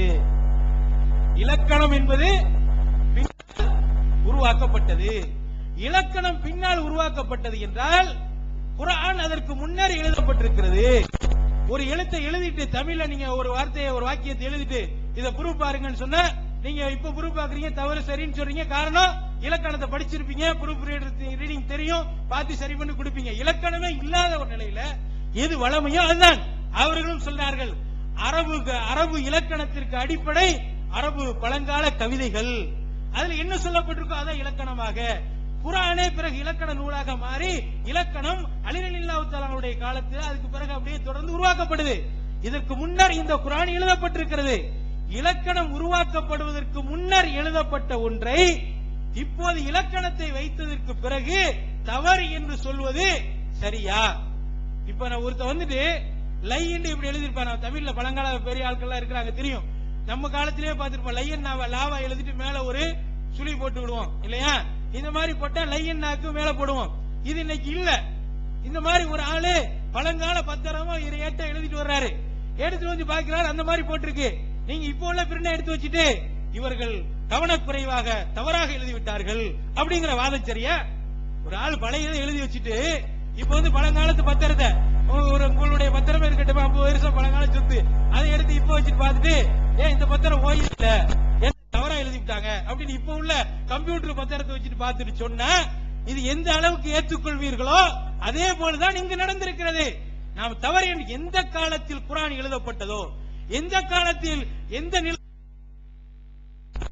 இலக்கணம் என்பது பின்னால் உருவாக்கப்பட்டது இலக்கணம் பின்னால் உருவாக்கப்பட்டது என்றால் குர்ஆன் அதற்கு முன்னர் எழுதப்பட்டிருக்கிறது ஒரு எழுத்தை எழுதிட்டு தமிழ்ல நீங்க ஒரு வார்த்தையை ஒரு வாக்கியத்தை எழுதிட்டு இத ப்ரூஃப் பாருங்கன்னு சொன்னா நீங்க இப்ப ப்ரூஃப் பாக்குறீங்க தவறு சரின்னு சொல்றீங்க காரணம் இலக்கணத்தை படிச்சிருப்பீங்க ப்ரூஃப் ரீடிங் தெரியும் பார்த்து சரி பண்ணி கொடுப்பீங்க இலக்கணமே இல்லாத ஒரு நிலையில எது வளமையோ அதுதான் அவர்களும் சொன்னார்கள் அரபு அரபு இலக்கணத்திற்கு அடிப்படை அரபு பழங்கால கவிதைகள் அதுல என்ன சொல்லப்பட்டிருக்கோ அதான் இலக்கணமாக குரானே பிறகு இலக்கண நூலாக மாறி இலக்கணம் அலிரலில்லாவுடைய காலத்தில் அதுக்கு பிறகு அப்படியே தொடர்ந்து உருவாக்கப்படுது இதற்கு முன்னர் இந்த குரான் எழுதப்பட்டிருக்கிறது இலக்கணம் உருவாக்கப்படுவதற்கு முன்னர் எழுதப்பட்ட ஒன்றை இப்போது இலக்கணத்தை வைத்ததற்கு பிறகு தவறு என்று சொல்வது சரியா இப்ப நான் ஒருத்த வந்துட்டு லைன்னு இப்படி எழுதிருப்பான் நான் தமிழ்ல பழங்கால பெரிய ஆட்கள்லாம் இருக்கிறாங்க தெரியும் நம்ம காலத்திலேயே பார்த்திருப்போம் லையன் நாவ லாவா எழுதிட்டு மேல ஒரு சுழி போட்டு விடுவோம் இல்லையா இந்த மாதிரி போட்டா லையன் நாக்கு மேல போடுவோம் இது இன்னைக்கு இல்ல இந்த மாதிரி ஒரு ஆளு பழங்கால பத்திரமா இரு ஏட்ட எழுதிட்டு வர்றாரு எடுத்துட்டு வந்து பாக்குறாரு அந்த மாதிரி போட்டிருக்கு நீங்க இப்போ உள்ள பிரிண்ட எடுத்து வச்சுட்டு இவர்கள் கவனக்குறைவாக தவறாக எழுதி விட்டார்கள் அப்படிங்கிற வாதம் சரியா ஒரு ஆள் பழைய இதை எழுதி வச்சுட்டு இப்ப வந்து பழங்காலத்து பத்திரத்தை உ- ஒரு உங்களுடைய பத்திரமே இருக்கட்டும் ஐம்பது வருஷம் பழங்கால சொத்து அதை எடுத்து இப்ப வச்சுட்டு பார்த்துட்டு ஏன் இந்த பத்திரம் ஓயில்ல ஏன் தவறா எழுதி விட்டாங்க அப்படின்னு இப்ப உள்ள கம்ப்யூட்டர் பத்திரத்தை வச்சுட்டு பார்த்துட்டு சொன்னா இது எந்த அளவுக்கு ஏற்றுக்கொள்வீர்களோ அதே போலதான் இங்கு நடந்திருக்கிறது நாம் தவறு என்று எந்த காலத்தில் குரான் எழுதப்பட்டதோ எந்த காலத்தில் எந்த நிலை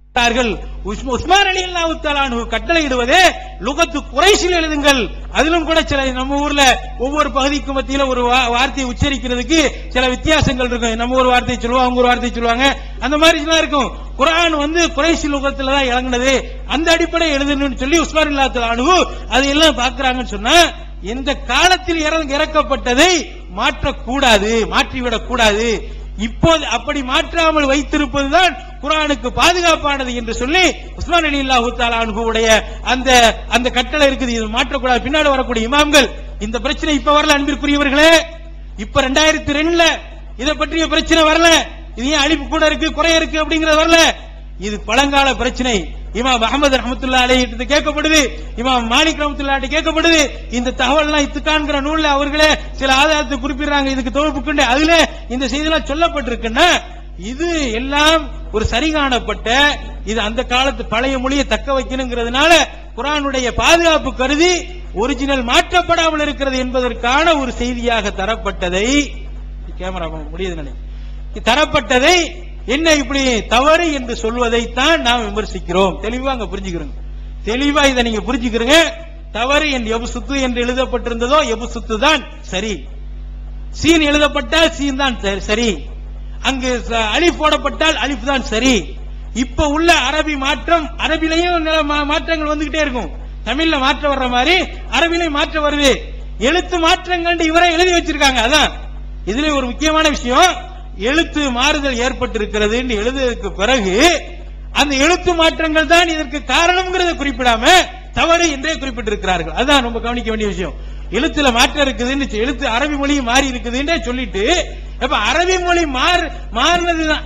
சொல்கிறார்கள் உஸ்மா- உஸ்மான் அலி அல்லாஹு தஆலானு கட்டளையிடுவதே லுகத்து குறைஷில் எழுதுங்கள் அதிலும் கூட சில நம்ம ஊர்ல ஒவ்வொரு பகுதிக்கு மத்தியில ஒரு வா- வார்த்தையை உச்சரிக்கிறதுக்கு சில வித்தியாசங்கள் இருக்கும் நம்ம ஒரு வார்த்தையை சொல்லுவாங்க அவங்க ஒரு வார்த்தையை சொல்லுவாங்க அந்த மாதிரி எல்லாம் இருக்கும் குர்ஆன் வந்து குறைஷி லுகத்துல தான் இறங்குனது அந்த அடிப்படை எழுதணும்னு சொல்லி உஸ்மான் அல்லாஹு தஆலானு அதையெல்லாம் பார்க்கறாங்கன்னு சொன்னா எந்த காலத்தில் இறங்க- இறக்கப்பட்டதை மாற்றக்கூடாது மாற்றிவிடக் கூடாது இப்போது அப்படி மாற்றாமல் வைத்திருப்பதுதான் குர்ஆனுக்கு பாதுகாப்பானது என்று சொல்லி உஸ்மான் அலி அல்லாஹு உடைய அந்த அந்த கட்டளை இருக்குது இது மாற்றக்கூடாது பின்னாடி வரக்கூடிய இமாம்கள் இந்த பிரச்சனை இப்ப வரல அன்பிற்குரியவர்களே இப்ப ரெண்டாயிரத்தி ரெண்டுல இதை பற்றிய பிரச்சனை வரல இது ஏன் அழிப்பு கூட இருக்கு குறை இருக்கு அப்படிங்கறது வரல இது பழங்கால பிரச்சனை இமாம் அகமது ரஹமத்துல்லா அலைஹி கேட்கப்படுது இமாம் மாலிக் ரஹமத்துல்லா கேட்கப்படுது இந்த தகவல்லாம் இத்துக்கான்கிற நூல்ல அவர்களே சில ஆதாரத்தை குறிப்பிடுறாங்க இதுக்கு தொகுப்புக்குண்டு அதுல இந்த செய்தியெல்லாம் சொல்லப்பட்டிருக்குன்னா இது எல்லாம் ஒரு சரி காணப்பட்ட இது அந்த காலத்து பழைய மொழியை தக்க வைக்கணுங்கிறதுனால குரானுடைய பாதுகாப்பு கருதி ஒரிஜினல் மாற்றப்படாமல் இருக்கிறது என்பதற்கான ஒரு செய்தியாக தரப்பட்டதை கேமரா முடியுது நினைக்கிறேன் தரப்பட்டதை என்ன இப்படி தவறு என்று சொல்வதைத்தான் நாம் விமர்சிக்கிறோம் தெளிவா அங்க புரிஞ்சுக்கிறோங்க தெளிவா இதை நீங்க புரிஞ்சுக்கிறீங்க தவறு என்று எபு சுத்து என்று எழுதப்பட்டிருந்ததோ எபு சுத்து தான் சரி சீன் எழுதப்பட்டால் சீன் தான் சரி- சரி அங்கு ச- அலிஃப் போடப்பட்டால் அலிஃப் தான் சரி இப்ப உள்ள அரபி மாற்றம் அரபிலையும் நில மா- மாற்றங்கள் வந்துகிட்டே இருக்கும் தமிழ்ல மாற்றம் வர்ற மாதிரி அரபிலையும் மாற்றம் வருது எழுத்து மாற்றங்கள் இவரே எழுதி வச்சிருக்காங்க அதான் இதுல ஒரு முக்கியமான விஷயம் எழுத்து மாறுதல் ஏற்பட்டிருக்கிறது என்று எழுதுவதற்கு பிறகு அந்த எழுத்து மாற்றங்கள் தான் இதற்கு காரணம்ங்கிறத குறிப்பிடாம தவறு என்றே குறிப்பிட்டிருக்கிறார்கள் அதான் ரொம்ப கவனிக்க வேண்டிய விஷயம் எழுத்துல மாற்றம் இருக்குதுன்னு சொ- எழுத்து அரபி மொழி மாறி இருக்குதுன்றே சொல்லிட்டு அப்ப அரபி மொழி மாறு மாறினதுதான்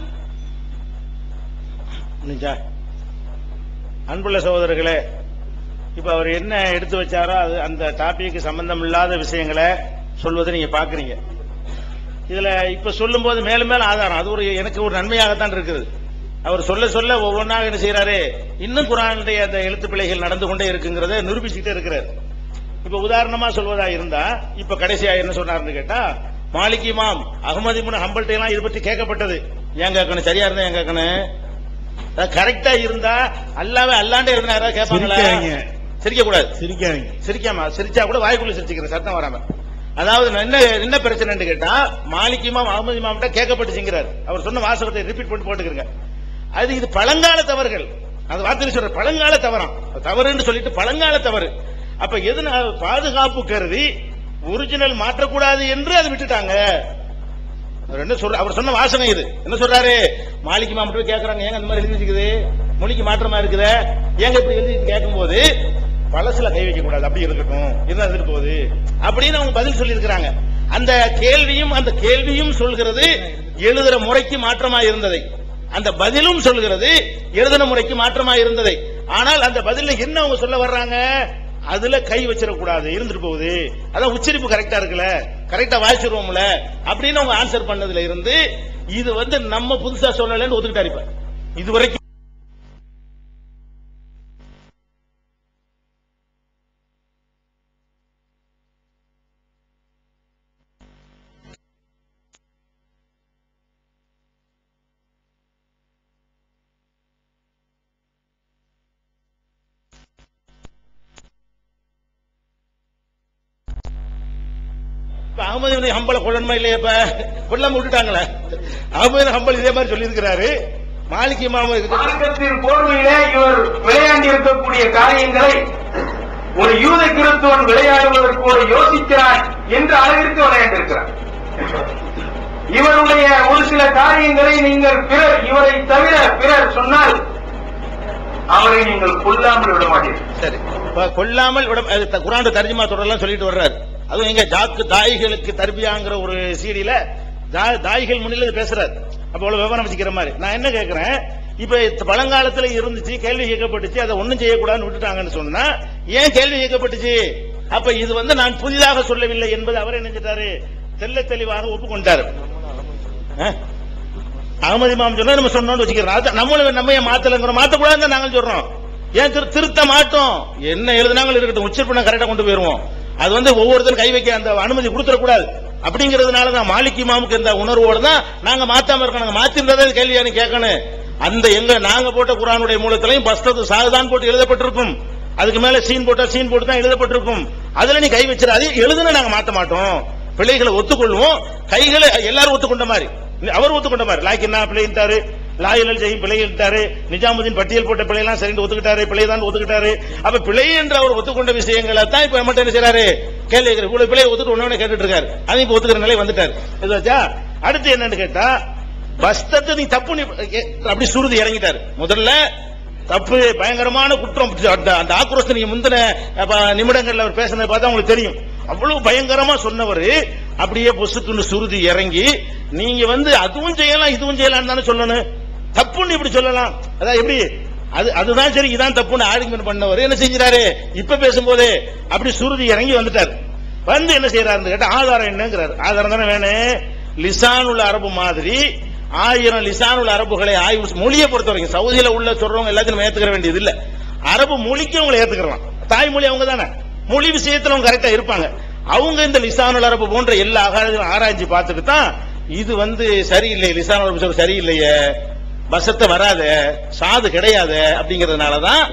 புரிஞ்சா? அன்புள்ள சகோதரர்களே இப்ப அவர் என்ன எடுத்து வச்சாரோ அது அந்த டாபிக்கு சம்பந்தம் இல்லாத விஷயங்களை சொல்வதை நீங்க பாக்குறீங்க இதுல இப்ப சொல்லும் போது மேலும் மேலும் ஆதாரம் அது ஒரு எனக்கு ஒரு நன்மையாகத்தான் இருக்குது அவர் சொல்ல சொல்ல ஒவ்வொன்றாக என்ன செய்யறாரு இன்னும் குரானுடைய அந்த எழுத்து பிழைகள் நடந்து கொண்டே இருக்குங்கிறத நிரூபிச்சுட்டே இருக்கிறார் இப்ப உதாரணமா சொல்வதா இருந்தா இப்ப கடைசியா என்ன சொன்னாருன்னு கேட்டா மாலிக் இமாம் அகமது இப்னு ஹம்பல்ட்ட எல்லாம் இது பற்றி கேட்கப்பட்டது ஏன் கேட்கணும் சரியா இருந்தா ஏன் கேட்கணும் கரெக்டா இருந்தா அல்லாவே அல்லாண்டே இருந்தா யாராவது கேட்பாங்களா சிரிக்காதீங்க. சிரிக்க கூடாது சிரிக்காதீங்க சிரிக்காம சிரிச்சா கூட வாய்க்குள்ள சிரிச்சுக்கிறேன் சத்தம் வராம அதாவது நான் என்ன என்ன பிரச்சனைன்னு கேட்டா மாலிக் இமாம் அகமது இமாம்கிட்ட கேட்கப்பட்டுச்சுங்கிறார் அவர் சொன்ன வாசகத்தை ரிப்பீட் பண்ணி போட்டுக்கிறங்க அது இது பழங்கால தவறுகள் அது வார்த்தை சொல்ற பழங்கால தவறாம் அது தவறுன்னு சொல்லிட்டு பழங்கால தவறு அப்ப எதனால பாதுகாப்பு கருதி ஒரிஜினல் மாற்றக்கூடாது என்று அதை விட்டுட்டாங்க அவர் என்ன சொல்ற அவர் சொன்ன வாசகம் இது என்ன சொல்றாரு மாலிக் இமாம் போய் கேக்குறாங்க ஏங்க அந்த மாதிரி எழுதி வச்சுக்குது மொழிக்கு மாற்றமா இருக்குதே ஏங்க இப்படி எழுதி கேட்கும்போது பழசுல கை வைக்க கூடாது அப்படி இருக்கட்டும் இருந்தா இருந்துட்டு போகுது அப்படின்னு அவங்க பதில் சொல்லி இருக்கிறாங்க அந்த கேள்வியும் அந்த கேள்வியும் சொல்கிறது எழுதுற முறைக்கு மாற்றமா இருந்ததை அந்த பதிலும் சொல்கிறது எழுதுன முறைக்கு மாற்றமா இருந்ததை ஆனால் அந்த பதில்ல என்ன அவங்க சொல்ல வர்றாங்க அதுல கை வச்சிடக்கூடாது இருந்துட்டு போகுது அதான் உச்சரிப்பு கரெக்டா இருக்குல்ல கரெக்டா வாசிச்சிருவோம்ல அப்படின்னு அவங்க ஆன்சர் பண்ணதுல இருந்து இது வந்து நம்ம புதுசா சொல்லலன்னு ஒத்துக்கிட்டாரு இப்ப இது வரைக்கும் இப்ப அகமது இப்னு ஹம்பல கொல்லணுமா இல்லையா இப்ப கொல்லாம விட்டுட்டாங்களே அகமது இப்னு ஹம்பல் இதே மாதிரி சொல்லி இருக்கிறாரு மாலிக் இமாம் மார்க்கத்தின் போர்வையிலே இவர் விளையாண்டி இருக்கக்கூடிய காரியங்களை ஒரு யூத கிறிஸ்துவன் விளையாடுவதற்கு ஒரு யோசிக்கிறான் என்ற அளவிற்கு விளையாண்டிருக்கிறார் இவருடைய ஒரு சில காரியங்களை நீங்கள் பிறர் இவரை தவிர பிறர் சொன்னால் அவரை நீங்கள் கொல்லாமல் விட மாட்டீர்கள் சரி இப்ப கொல்லாமல் விட அது த- குர்ஆன் தர்ஜுமா தொடரெல்லாம் சொல்லிட்டு வர்றாரு அதுவும் எங்க ஜாக்கு தாய்களுக்கு தர்பியாங்கிற ஒரு சீடியில ஜா- தாய்கள் முன்னில இது பேசுறாரு அப்ப அவ்வளவு விவரம் வச்சுக்கிற மாதிரி நான் என்ன கேட்கிறேன் இப்ப இது பழங்காலத்துல இருந்துச்சு கேள்வி கேட்கப்பட்டுச்சு அதை ஒண்ணும் செய்யக்கூடாதுன்னு விட்டுட்டாங்கன்னு சொன்னா ஏன் கேள்வி கேட்கப்பட்டுச்சு அப்ப இது வந்து நான் புதிதாக சொல்லவில்லை என்பது அவர் என்ன செஞ்சிட்டாரு தெள்ள தெளிவாக ஒப்புக்கொண்டாரு அஹ்? அகமது இமாம் சொன்னா நம்ம சொன்னோம்னு வச்சுக்கிறோம் அது நம்மளும் நம்ம ஏன் மாத்தலங்கிறோம் மாத்தக்கூடாதுன்னு நாங்கள் சொல்றோம் ஏன் திரு- திருத்த மாட்டோம் என்ன எழுதுனாங்களும் இருக்கட்டும் உச்சரிப்பு கரெக்டா கொண்டு போயிருவோம் அது வந்து ஒவ்வொருத்தரும் கை வைக்க அந்த அனுமதி கொடுத்துடக்கூடாது அப்படிங்கிறதுனால தான் மாலிக் இமாமுக்கு இந்த உணர்வோடு தான் நாங்க மாத்தாம இருக்கோம் நாங்க மாத்திருந்தா கேள்வியானு கேட்கணும் அந்த எங்க நாங்க போட்ட குரானுடைய மூலத்திலையும் பஸ்தத்து சாதுதான் போட்டு எழுதப்பட்டிருக்கும் அதுக்கு மேல சீன் போட்டா சீன் போட்டு தான் எழுதப்பட்டிருக்கும் அதுல நீ கை வச்சிடாது எழுதுன நாங்க மாத்த மாட்டோம் பிள்ளைகளை ஒத்துக்கொள்வோம் கைகளை எல்லாரும் ஒத்துக்கொண்ட மாதிரி அவர் ஒத்துக்கொண்ட மாதிரி லாக்கின்னா பிள்ளைன்ட்டாரு லாயிலல் செய்யும் பிள்ளைட்டாரு நிஜாமுதீன் பட்டியல் போட்ட பிள்ளைலாம் சரின்னு ஒத்துக்கிட்டாரு பிள்ளை தான் ஒத்துக்கிட்டாரு அப்ப பிள்ளை என்று அவர் ஒத்துக்கொண்ட விஷயங்களை தான் இப்ப மட்டும் என்ன செய்யறாரு கேள்வி கேட்கிற இவ்வளவு பிள்ளையை ஒத்துட்டு ஒண்ணு கேட்டுட்டு இருக்காரு அது இப்ப ஒத்துக்கிற நிலை வந்துட்டாரு இது வச்சா அடுத்து என்னன்னு கேட்டா பஸ்தத்தை நீ தப்பு நீ எ- அப்படி சுருதி இறங்கிட்டாரு முதல்ல தப்பு பயங்கரமான குற்றம் அந்த அந்த ஆக்ரோஷத்தை நீங்க முந்தின அப்ப, நிமிடங்கள்ல அவர் பேசுனதை பார்த்தா உங்களுக்கு தெரியும் அவ்வளவு பயங்கரமா சொன்னவர் அப்படியே பொசுக்குன்னு சுருதி இறங்கி நீங்க வந்து அதுவும் செய்யலாம் இதுவும் செய்யலாம் தானே சொல்லணும் தப்புன்னு இப்படி சொல்லலாம் அதான் எப்படி அது அதுதான் சரி இதான் தப்புன்னு ஆர்குமெண்ட் பண்ணவர் என்ன செஞ்சாரு இப்ப பேசும்போது அப்படி சுருதி இறங்கி வந்துட்டார் வந்து என்ன செய்யறாருன்னு கேட்டா ஆதாரம் என்னங்கிறாரு ஆதாரம் தானே வேணும் லிசானுள்ள அரபு மாதிரி ஆயிரம் லிசானுள்ள அரபுகளை ஆய்வு செ- மொழியை பொறுத்த வரைக்கும் சவுதியில உள்ள சொல்றவங்க எல்லாத்தையும் நம்ம ஏத்துக்கிற வேண்டியது இல்ல அரபு மொழிக்கு அவங்களை ஏத்துக்கலாம் தாய்மொழி அவங்க தானே மொழி விஷயத்துல அவங்க கரெக்டா இருப்பாங்க அவங்க இந்த லிசானுல் அரபு போன்ற எல்லா அகாரத்தையும் ஆராய்ச்சி பார்த்துட்டு தான் இது வந்து சரியில்லை லிசானுல் அரபு சொல்ற சரியில்லையே பசத்தை வராத சாது கிடையாது அப்படிங்கறதுனால தான்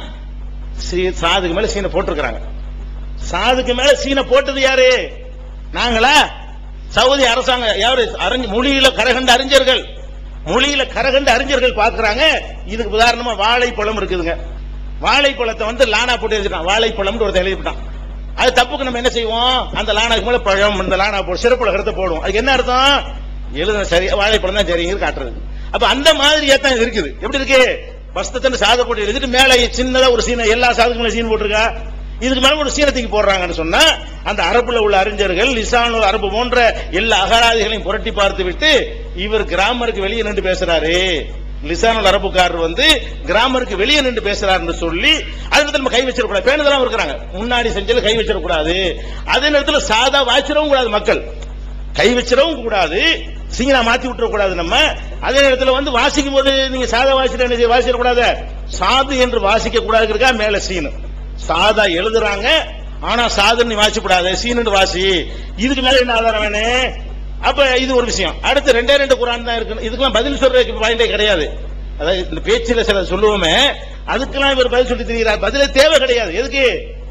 சீ- சாதுக்கு மேல சீனை போட்டிருக்கிறாங்க சாதுக்கு மேல சீனை போட்டது யாரு நாங்களா சவுதி அரசாங்கம் யாரு அறிஞ மொழியில கரகண்ட அறிஞர்கள் மொழியில கரகண்ட அறிஞர்கள் பாக்குறாங்க இதுக்கு உதாரணமா வாழைப்பழம் இருக்குதுங்க வாழைப்பழத்தை வந்து லானா போட்டு எழுதிட்டான் வாழைப்பழம்னு ஒருத்தன் எழுதிட்டான் அது தப்புக்கு நம்ம என்ன செய்வோம் அந்த லானாக்கு மேல பழம் இந்த லானா போட்டு சிறப்புல கருத்தை போடுவோம் அதுக்கு என்ன அர்த்தம் எழுதுன சரி வாழைப்பழம் தான் சரிங்கிறது காட்டுறது அப்ப அந்த மாதிரியா தான் இது இருக்குது எப்படி இருக்கு பஸ்தத்தன்னு சாத போட்டு எழுதிட்டு மேல சின்னதா ஒரு சீனை எல்லா சாதுக்கும் மேல சீன் போட்டிருக்கா இதுக்கு மேல ஒரு சீனத்துக்கு போடுறாங்கன்னு சொன்னா அந்த அரபுல உள்ள அறிஞர்கள் லிசானு அரபு போன்ற எல்லா அகராதிகளையும் புரட்டி பார்த்து விட்டு இவர் கிராமருக்கு வெளியே நின்று பேசுறாரு லிசானுல் அரபுக்காரர் வந்து கிராமருக்கு வெளியே நின்று பேசுறாருன்னு சொல்லி அது நேரத்துல நம்ம கை வச்சிடக்கூடாது பேணுதெல்லாம் இருக்கிறாங்க முன்னாடி செஞ்சது கை வச்சிடக்கூடாது அதே நேரத்தில் சாதா வாய்ச்சிடவும் கூடாது மக்கள் கை வச்சிடவும் கூடாது சிங்கனா மாத்தி விட்டுற கூடாது நம்ம அதே நேரத்தில் வந்து வாசிக்கும் போது நீங்க சாதா வாசிட்டு என்ன செய்ய வாசிக்க கூடாது சாது என்று வாசிக்க கூடாதுக்கா மேல சீனு சாதா எழுதுறாங்க ஆனா சாதுன்னு நீ வாசிக்க கூடாது சீனு வாசி இதுக்கு மேல என்ன ஆதாரம் வேணும் அப்ப இது ஒரு விஷயம் அடுத்து ரெண்டே ரெண்டு குரான் தான் இருக்கு இதுக்கெல்லாம் பதில் சொல்றதுக்கு பாயிண்டே கிடையாது அதாவது இந்த பேச்சில சில சொல்லுவோமே அதுக்கெல்லாம் இவர் பதில் சொல்லி தெரிகிறார் பதிலே தேவை கிடையாது எதுக்கு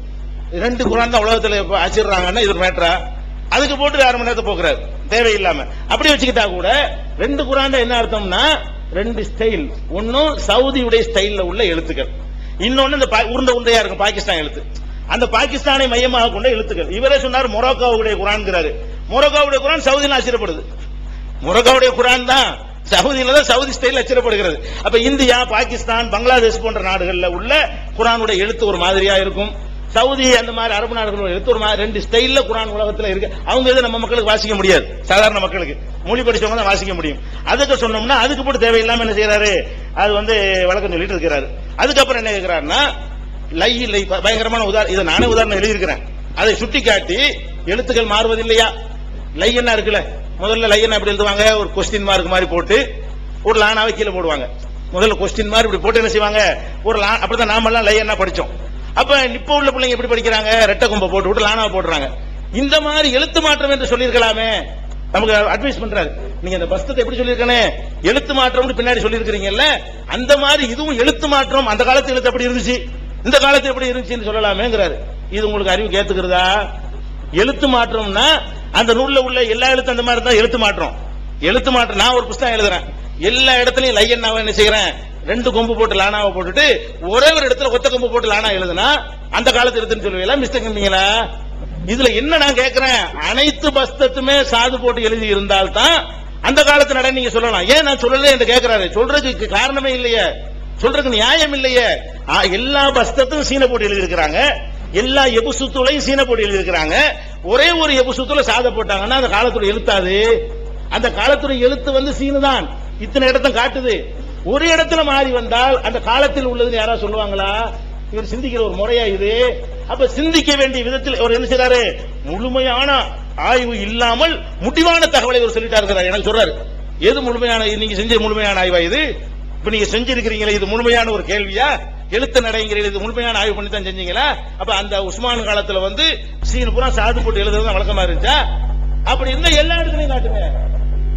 ரெண்டு குரான் தான் உலகத்துல இப்ப ஆச்சிடுறாங்கன்னா இது ஒரு மேட்டரா அதுக்கு போட்டு அரை மணி நேரத்தை போக்குறாரு தேவையில்லாம அப்படி வச்சுக்கிட்டா கூட ரெண்டு குரான் என்ன அர்த்தம்னா ரெண்டு ஸ்டைல் ஒன்னும் சவுதியுடைய ஸ்டைல்ல உள்ள எழுத்துக்கள் இன்னொன்னு இந்த பா- உருண்டை உருண்டையா இருக்கும் பாகிஸ்தான் எழுத்து அந்த பாகிஸ்தானை மையமாக கொண்ட எழுத்துக்கள் இவரே சொன்னார் மொரோக்காவுடைய குரான்ங்கிறாரு மொரோக்காவுடைய குரான் சவுதியில் ஆச்சரியப்படுது மொரோக்காவுடைய குரான் தான் சவுதியில தான் சவுதி ஸ்டைல் அச்சிடப்படுகிறது அப்ப இந்தியா பாகிஸ்தான் பங்களாதேஷ் போன்ற நாடுகள்ல உள்ள குரானுடைய எழுத்து ஒரு மாதிரியா இருக்கும் சவுதி அந்த மாதிரி அரபு நாடுகளோட எழுத்து ஒரு மாதிரி ரெண்டு ஸ்டைல்ல குரான் உலகத்துல இருக்கு அவங்க இதை நம்ம மக்களுக்கு வாசிக்க முடியாது சாதாரண மக்களுக்கு மொழி படிச்சவங்க தான் வாசிக்க முடியும் அதுக்கு சொன்னோம்னா அதுக்கு போட்டு தேவையில்லாம என்ன செய்யறாரு அது வந்து வழக்கம் சொல்லிட்டு இருக்கிறாரு அதுக்கப்புறம் என்ன கேட்கிறாருன்னா லை இல்லை ப- பயங்கரமான உதாரணம் இதை நானே உதாரணம் எழுதியிருக்கிறேன் அதை சுட்டி காட்டி எழுத்துக்கள் மாறுவதில்லையா லை என்ன இருக்குல்ல முதல்ல லை என்ன அப்படி எழுதுவாங்க ஒரு கொஸ்டின் மார்க் மாதிரி போட்டு ஒரு லானாவை கீழே போடுவாங்க முதல்ல கொஸ்டின் மாதிரி இப்படி போட்டு என்ன செய்வாங்க ஒரு லா அப்படிதான் நாமெல்லாம் லை என்ன படிச்சோம் அப்ப இப்ப உள்ள பிள்ளைங்க எப்படி படிக்கிறாங்க ரெட்டை கொம்பை போட்டு விட்டு லானாவை போடுறாங்க இந்த மாதிரி எழுத்து மாற்றம் என்று சொல்லியிருக்கலாமே நமக்கு அட்வைஸ் பண்றாரு நீங்க இந்த பஸ்தத்தை எப்படி சொல்லியிருக்கனே எழுத்து மாற்றம்னு பின்னாடி சொல்லியிருக்கிறீங்கல்ல அந்த மாதிரி இதுவும் எழுத்து மாற்றம் அந்த காலத்து எழுத்து எப்படி இருந்துச்சு இந்த காலத்து எப்படி இருந்துச்சுன்னு சொல்லலாமேங்கிறாரு இது உங்களுக்கு அறிவு கேத்துக்கிறதா எழுத்து மாற்றம்னா அந்த நூல்ல உள்ள எல்லா எழுத்து அந்த மாதிரி தான் எழுத்து மாற்றம் எழுத்து மாற்றம் நான் ஒரு புஸ்தகம் எழுதுறேன் எல்லா இடத்துலயும் லையன்னாவை என்ன செய்யறேன் ரெண்டு கொம்பு போட்டு லானாவை போட்டுட்டு ஒரே ஒரு இடத்துல ஒத்த கொம்பு போட்டு லானா எழுதுனா அந்த காலத்து எழுத்துன்னு சொல்லுவீங்களா மிஸ்டேக் இதுல என்ன நான் கேக்குறேன் அனைத்து பஸ்தத்துமே சாது போட்டு எழுதி இருந்தால் தான் அந்த காலத்து நட நீங்க சொல்லலாம் ஏன் நான் சொல்லல என்று கேக்குறாரு சொல்றதுக்கு காரணமே இல்லையே சொல்றதுக்கு நியாயம் இல்லையே ஆ, எல்லா பஸ்தத்தும் சீன போட்டு எழுதி இருக்கிறாங்க எல்லா எபுசுத்துலையும் சீன போட்டு எழுதி இருக்கிறாங்க ஒரே ஒரு எபுசுத்துல சாத போட்டாங்கன்னா அந்த காலத்துல எழுத்தாது அந்த காலத்துடைய எழுத்து வந்து சீனு தான் இத்தனை இடத்த காட்டுது ஒரு இடத்துல மாறி வந்தால் அந்த காலத்தில் உள்ளதுன்னு யாராவது சொல்லுவாங்களா இவர் சிந்திக்கிற ஒரு முறையா இது அப்ப சிந்திக்க வேண்டிய விதத்தில் அவர் என்ன செய்றாரு முழுமையான ஆய்வு இல்லாமல் முடிவான தகவலை இவர் சொல்லிட்டா இருக்கிறார் எனக்கு சொல்றாரு எது முழுமையான இது நீங்க செஞ்ச முழுமையான ஆய்வா இது இப்ப நீங்க செஞ்சிருக்கிறீங்களே இது முழுமையான ஒரு கேள்வியா எழுத்து நடைங்கிறீங்க இது முழுமையான ஆய்வு பண்ணி தான் செஞ்சீங்களா அப்ப அந்த உஸ்மான் காலத்துல வந்து சீன் பூரா சாது போட்டு எழுதுறது தான் வழக்கமா இருந்துச்சா அப்படி இருந்தா எல்லா இடத்துலயும் காட்டுங்க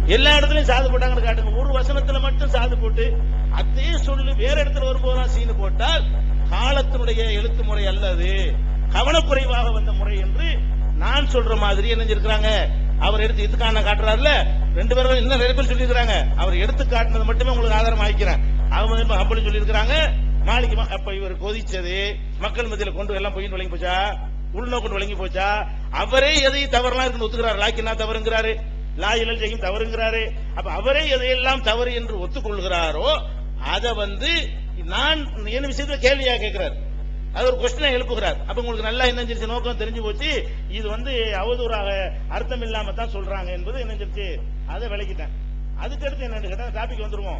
எல்லா இடத்துலயும் சாது போட்டாங்கன்னு காட்டுங்க ஒரு வசனத்துல மட்டும் சாது போட்டு அதே சொல்லு வேற இடத்துல வரும்போதெல்லாம் சீனு போட்டால் காலத்தினுடைய எழுத்து முறை அல்லது கவனக்குறைவாக வந்த முறை என்று நான் சொல்ற மாதிரி என்ன செஞ்சிருக்கிறாங்க அவர் எடுத்து இதுக்கான காட்டுறாருல ரெண்டு பேரும் இன்னும் நிறைய பேர் சொல்லியிருக்கிறாங்க அவர் எடுத்து காட்டினது மட்டுமே உங்களுக்கு ஆதாரம் ஆகிக்கிறேன் அவங்க அப்படி சொல்லியிருக்கிறாங்க நாளைக்கு ம- அப்ப இவர் கொதிச்சது மக்கள் மத்தியில கொண்டு எல்லாம் போய் விளங்கி போச்சா உள்நோக்கு விளங்கி போச்சா அவரே எதையும் தவறலாம் இருக்குன்னு ஒத்துக்கிறாரு லாக்கினா தவறுங்கிறாரு லாயிலல் செய்யும் தவறுங்கிறாரு அப்ப அவரே எதையெல்லாம் தவறு என்று ஒத்துக்கொள்கிறாரோ அத வந்து நான் என்ன விஷயத்துல கேள்வியா கேட்கிறாரு அது ஒரு கொஸ்டினை எழுப்புகிறார் அப்ப உங்களுக்கு நல்லா என்ன செஞ்சு நோக்கம் தெரிஞ்சு போச்சு இது வந்து அவதூறாக அர்த்தம் இல்லாம தான் சொல்றாங்க என்பது என்ன செஞ்சு அதை விளக்கிட்டேன் அதுக்கு அடுத்து என்னன்னு கேட்டா டாபிக் வந்துருவோம்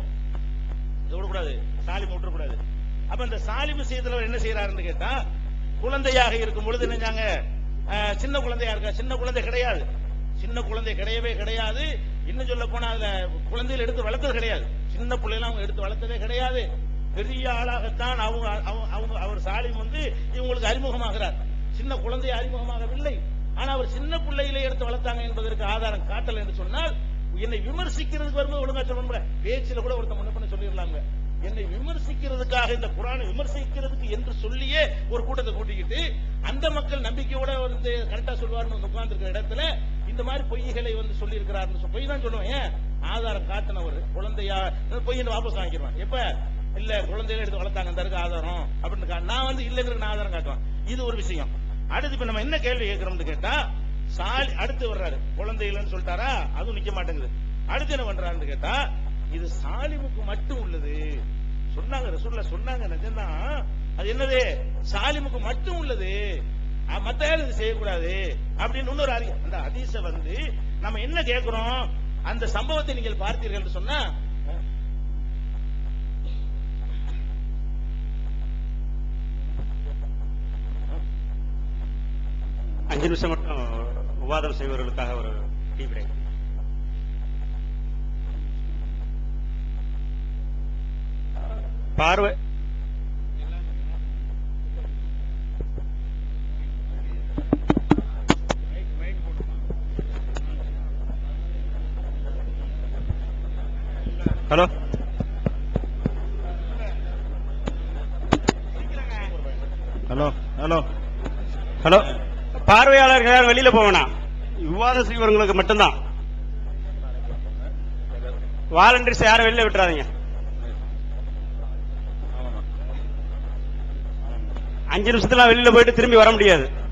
இது விடக்கூடாது சாலிம் விட்டுறக்கூடாது அப்ப இந்த சாலிம் விஷயத்துல அவர் என்ன செய்யறாருன்னு கேட்டா குழந்தையாக இருக்கும் பொழுது என்னஞ்சாங்க அஹ், சின்ன குழந்தையா இருக்கா சின்ன குழந்தை கிடையாது சின்ன குழந்தை கிடையவே கிடையாது இன்னும் சொல்ல போனா அதுல குழந்தைகள் எடுத்து வளர்த்தது கிடையாது சின்ன பிள்ளைலாம் அவங்க எடுத்து வளர்த்ததே கிடையாது பெரிய ஆளாகத்தான் அவங்க அவங்க- அவங்க அவர் சாலிம் வந்து இவங்களுக்கு அறிமுகமாகிறார் சின்ன குழந்தை அறிமுகமாகவில்லை ஆனா அவர் சின்ன பிள்ளையிலே எடுத்து வளர்த்தாங்க என்பதற்கு ஆதாரம் காட்டல என்று சொன்னால் என்னை விமர்சிக்கிறதுக்கு வரும்போது ஒழுங்கா சொல்லணும் பேச்சில கூட ஒருத்தன் முன்ன பண்ண சொல்லிடலாங்க என்னை விமர்சிக்கிறதுக்காக இந்த குரானை விமர்சிக்கிறதுக்கு என்று சொல்லியே ஒரு கூட்டத்தை கூட்டிக்கிட்டு அந்த மக்கள் நம்பிக்கையோட வந்து கரெக்டா சொல்லுவார்னு உட்கார்ந்து இடத்துல இந்த மாதிரி பொய்களை வந்து சொல்லி இருக்கிறாருன்னு பொய் தான் சொல்லுவேன் ஏன் ஆதாரம் காட்டினவர் குழந்தையா பொய்யை வாபஸ் வாங்கிடுவான் எப்ப இல்ல குழந்தையில எடுத்து வளர்த்தாங்க அந்த இருக்கு ஆதாரம் அப்படின்னு கா- நான் வந்து இல்லைங்கிற நான் ஆதாரம் காட்டுவேன் இது ஒரு விஷயம் அடுத்து இப்ப நம்ம என்ன கேள்வி கேட்கிறோம்னு கேட்டா சாலி அடுத்து வர்றாரு குழந்தை இல்லைன்னு சொல்லிட்டாரா அதுவும் நிக்க மாட்டேங்குது அடுத்து என்ன பண்றாருன்னு கேட்டா இது சாலிமுக்கு மட்டும் உள்ளது சொன்னாங்க ரசூல்ல சொன்னாங்க நிஜம்தான் அது என்னது சாலிமுக்கு மட்டும் உள்ளது அஹ், மத்த யாரும் இது செய்யக்கூடாது அப்படின்னு இன்னொரு அறிக்கை அந்த ஹதீஸ வந்து நம்ம என்ன கேட்கிறோம் அந்த சம்பவத்தை நீங்கள் பார்த்தீர்கள் என்று சொன்னா அஞ்சு நிமிஷம் மட்டும் விவாதம் செய்வர்களுக்காக ஒரு டீ பிரேக் பார்வை ஹலோ ஹலோ ஹலோ ஹலோ பார்வையாளர்கள் யாரும் வெளியில போவேனா விவாதம் செய்வர்களுக்கு மட்டும்தான் வாலண்டியர்ஸ் யாரும் வெளியில விட்டுறாதீங்க அஞ்சு நிமிஷத்துல வெளியில போயிட்டு திரும்பி வர முடியாது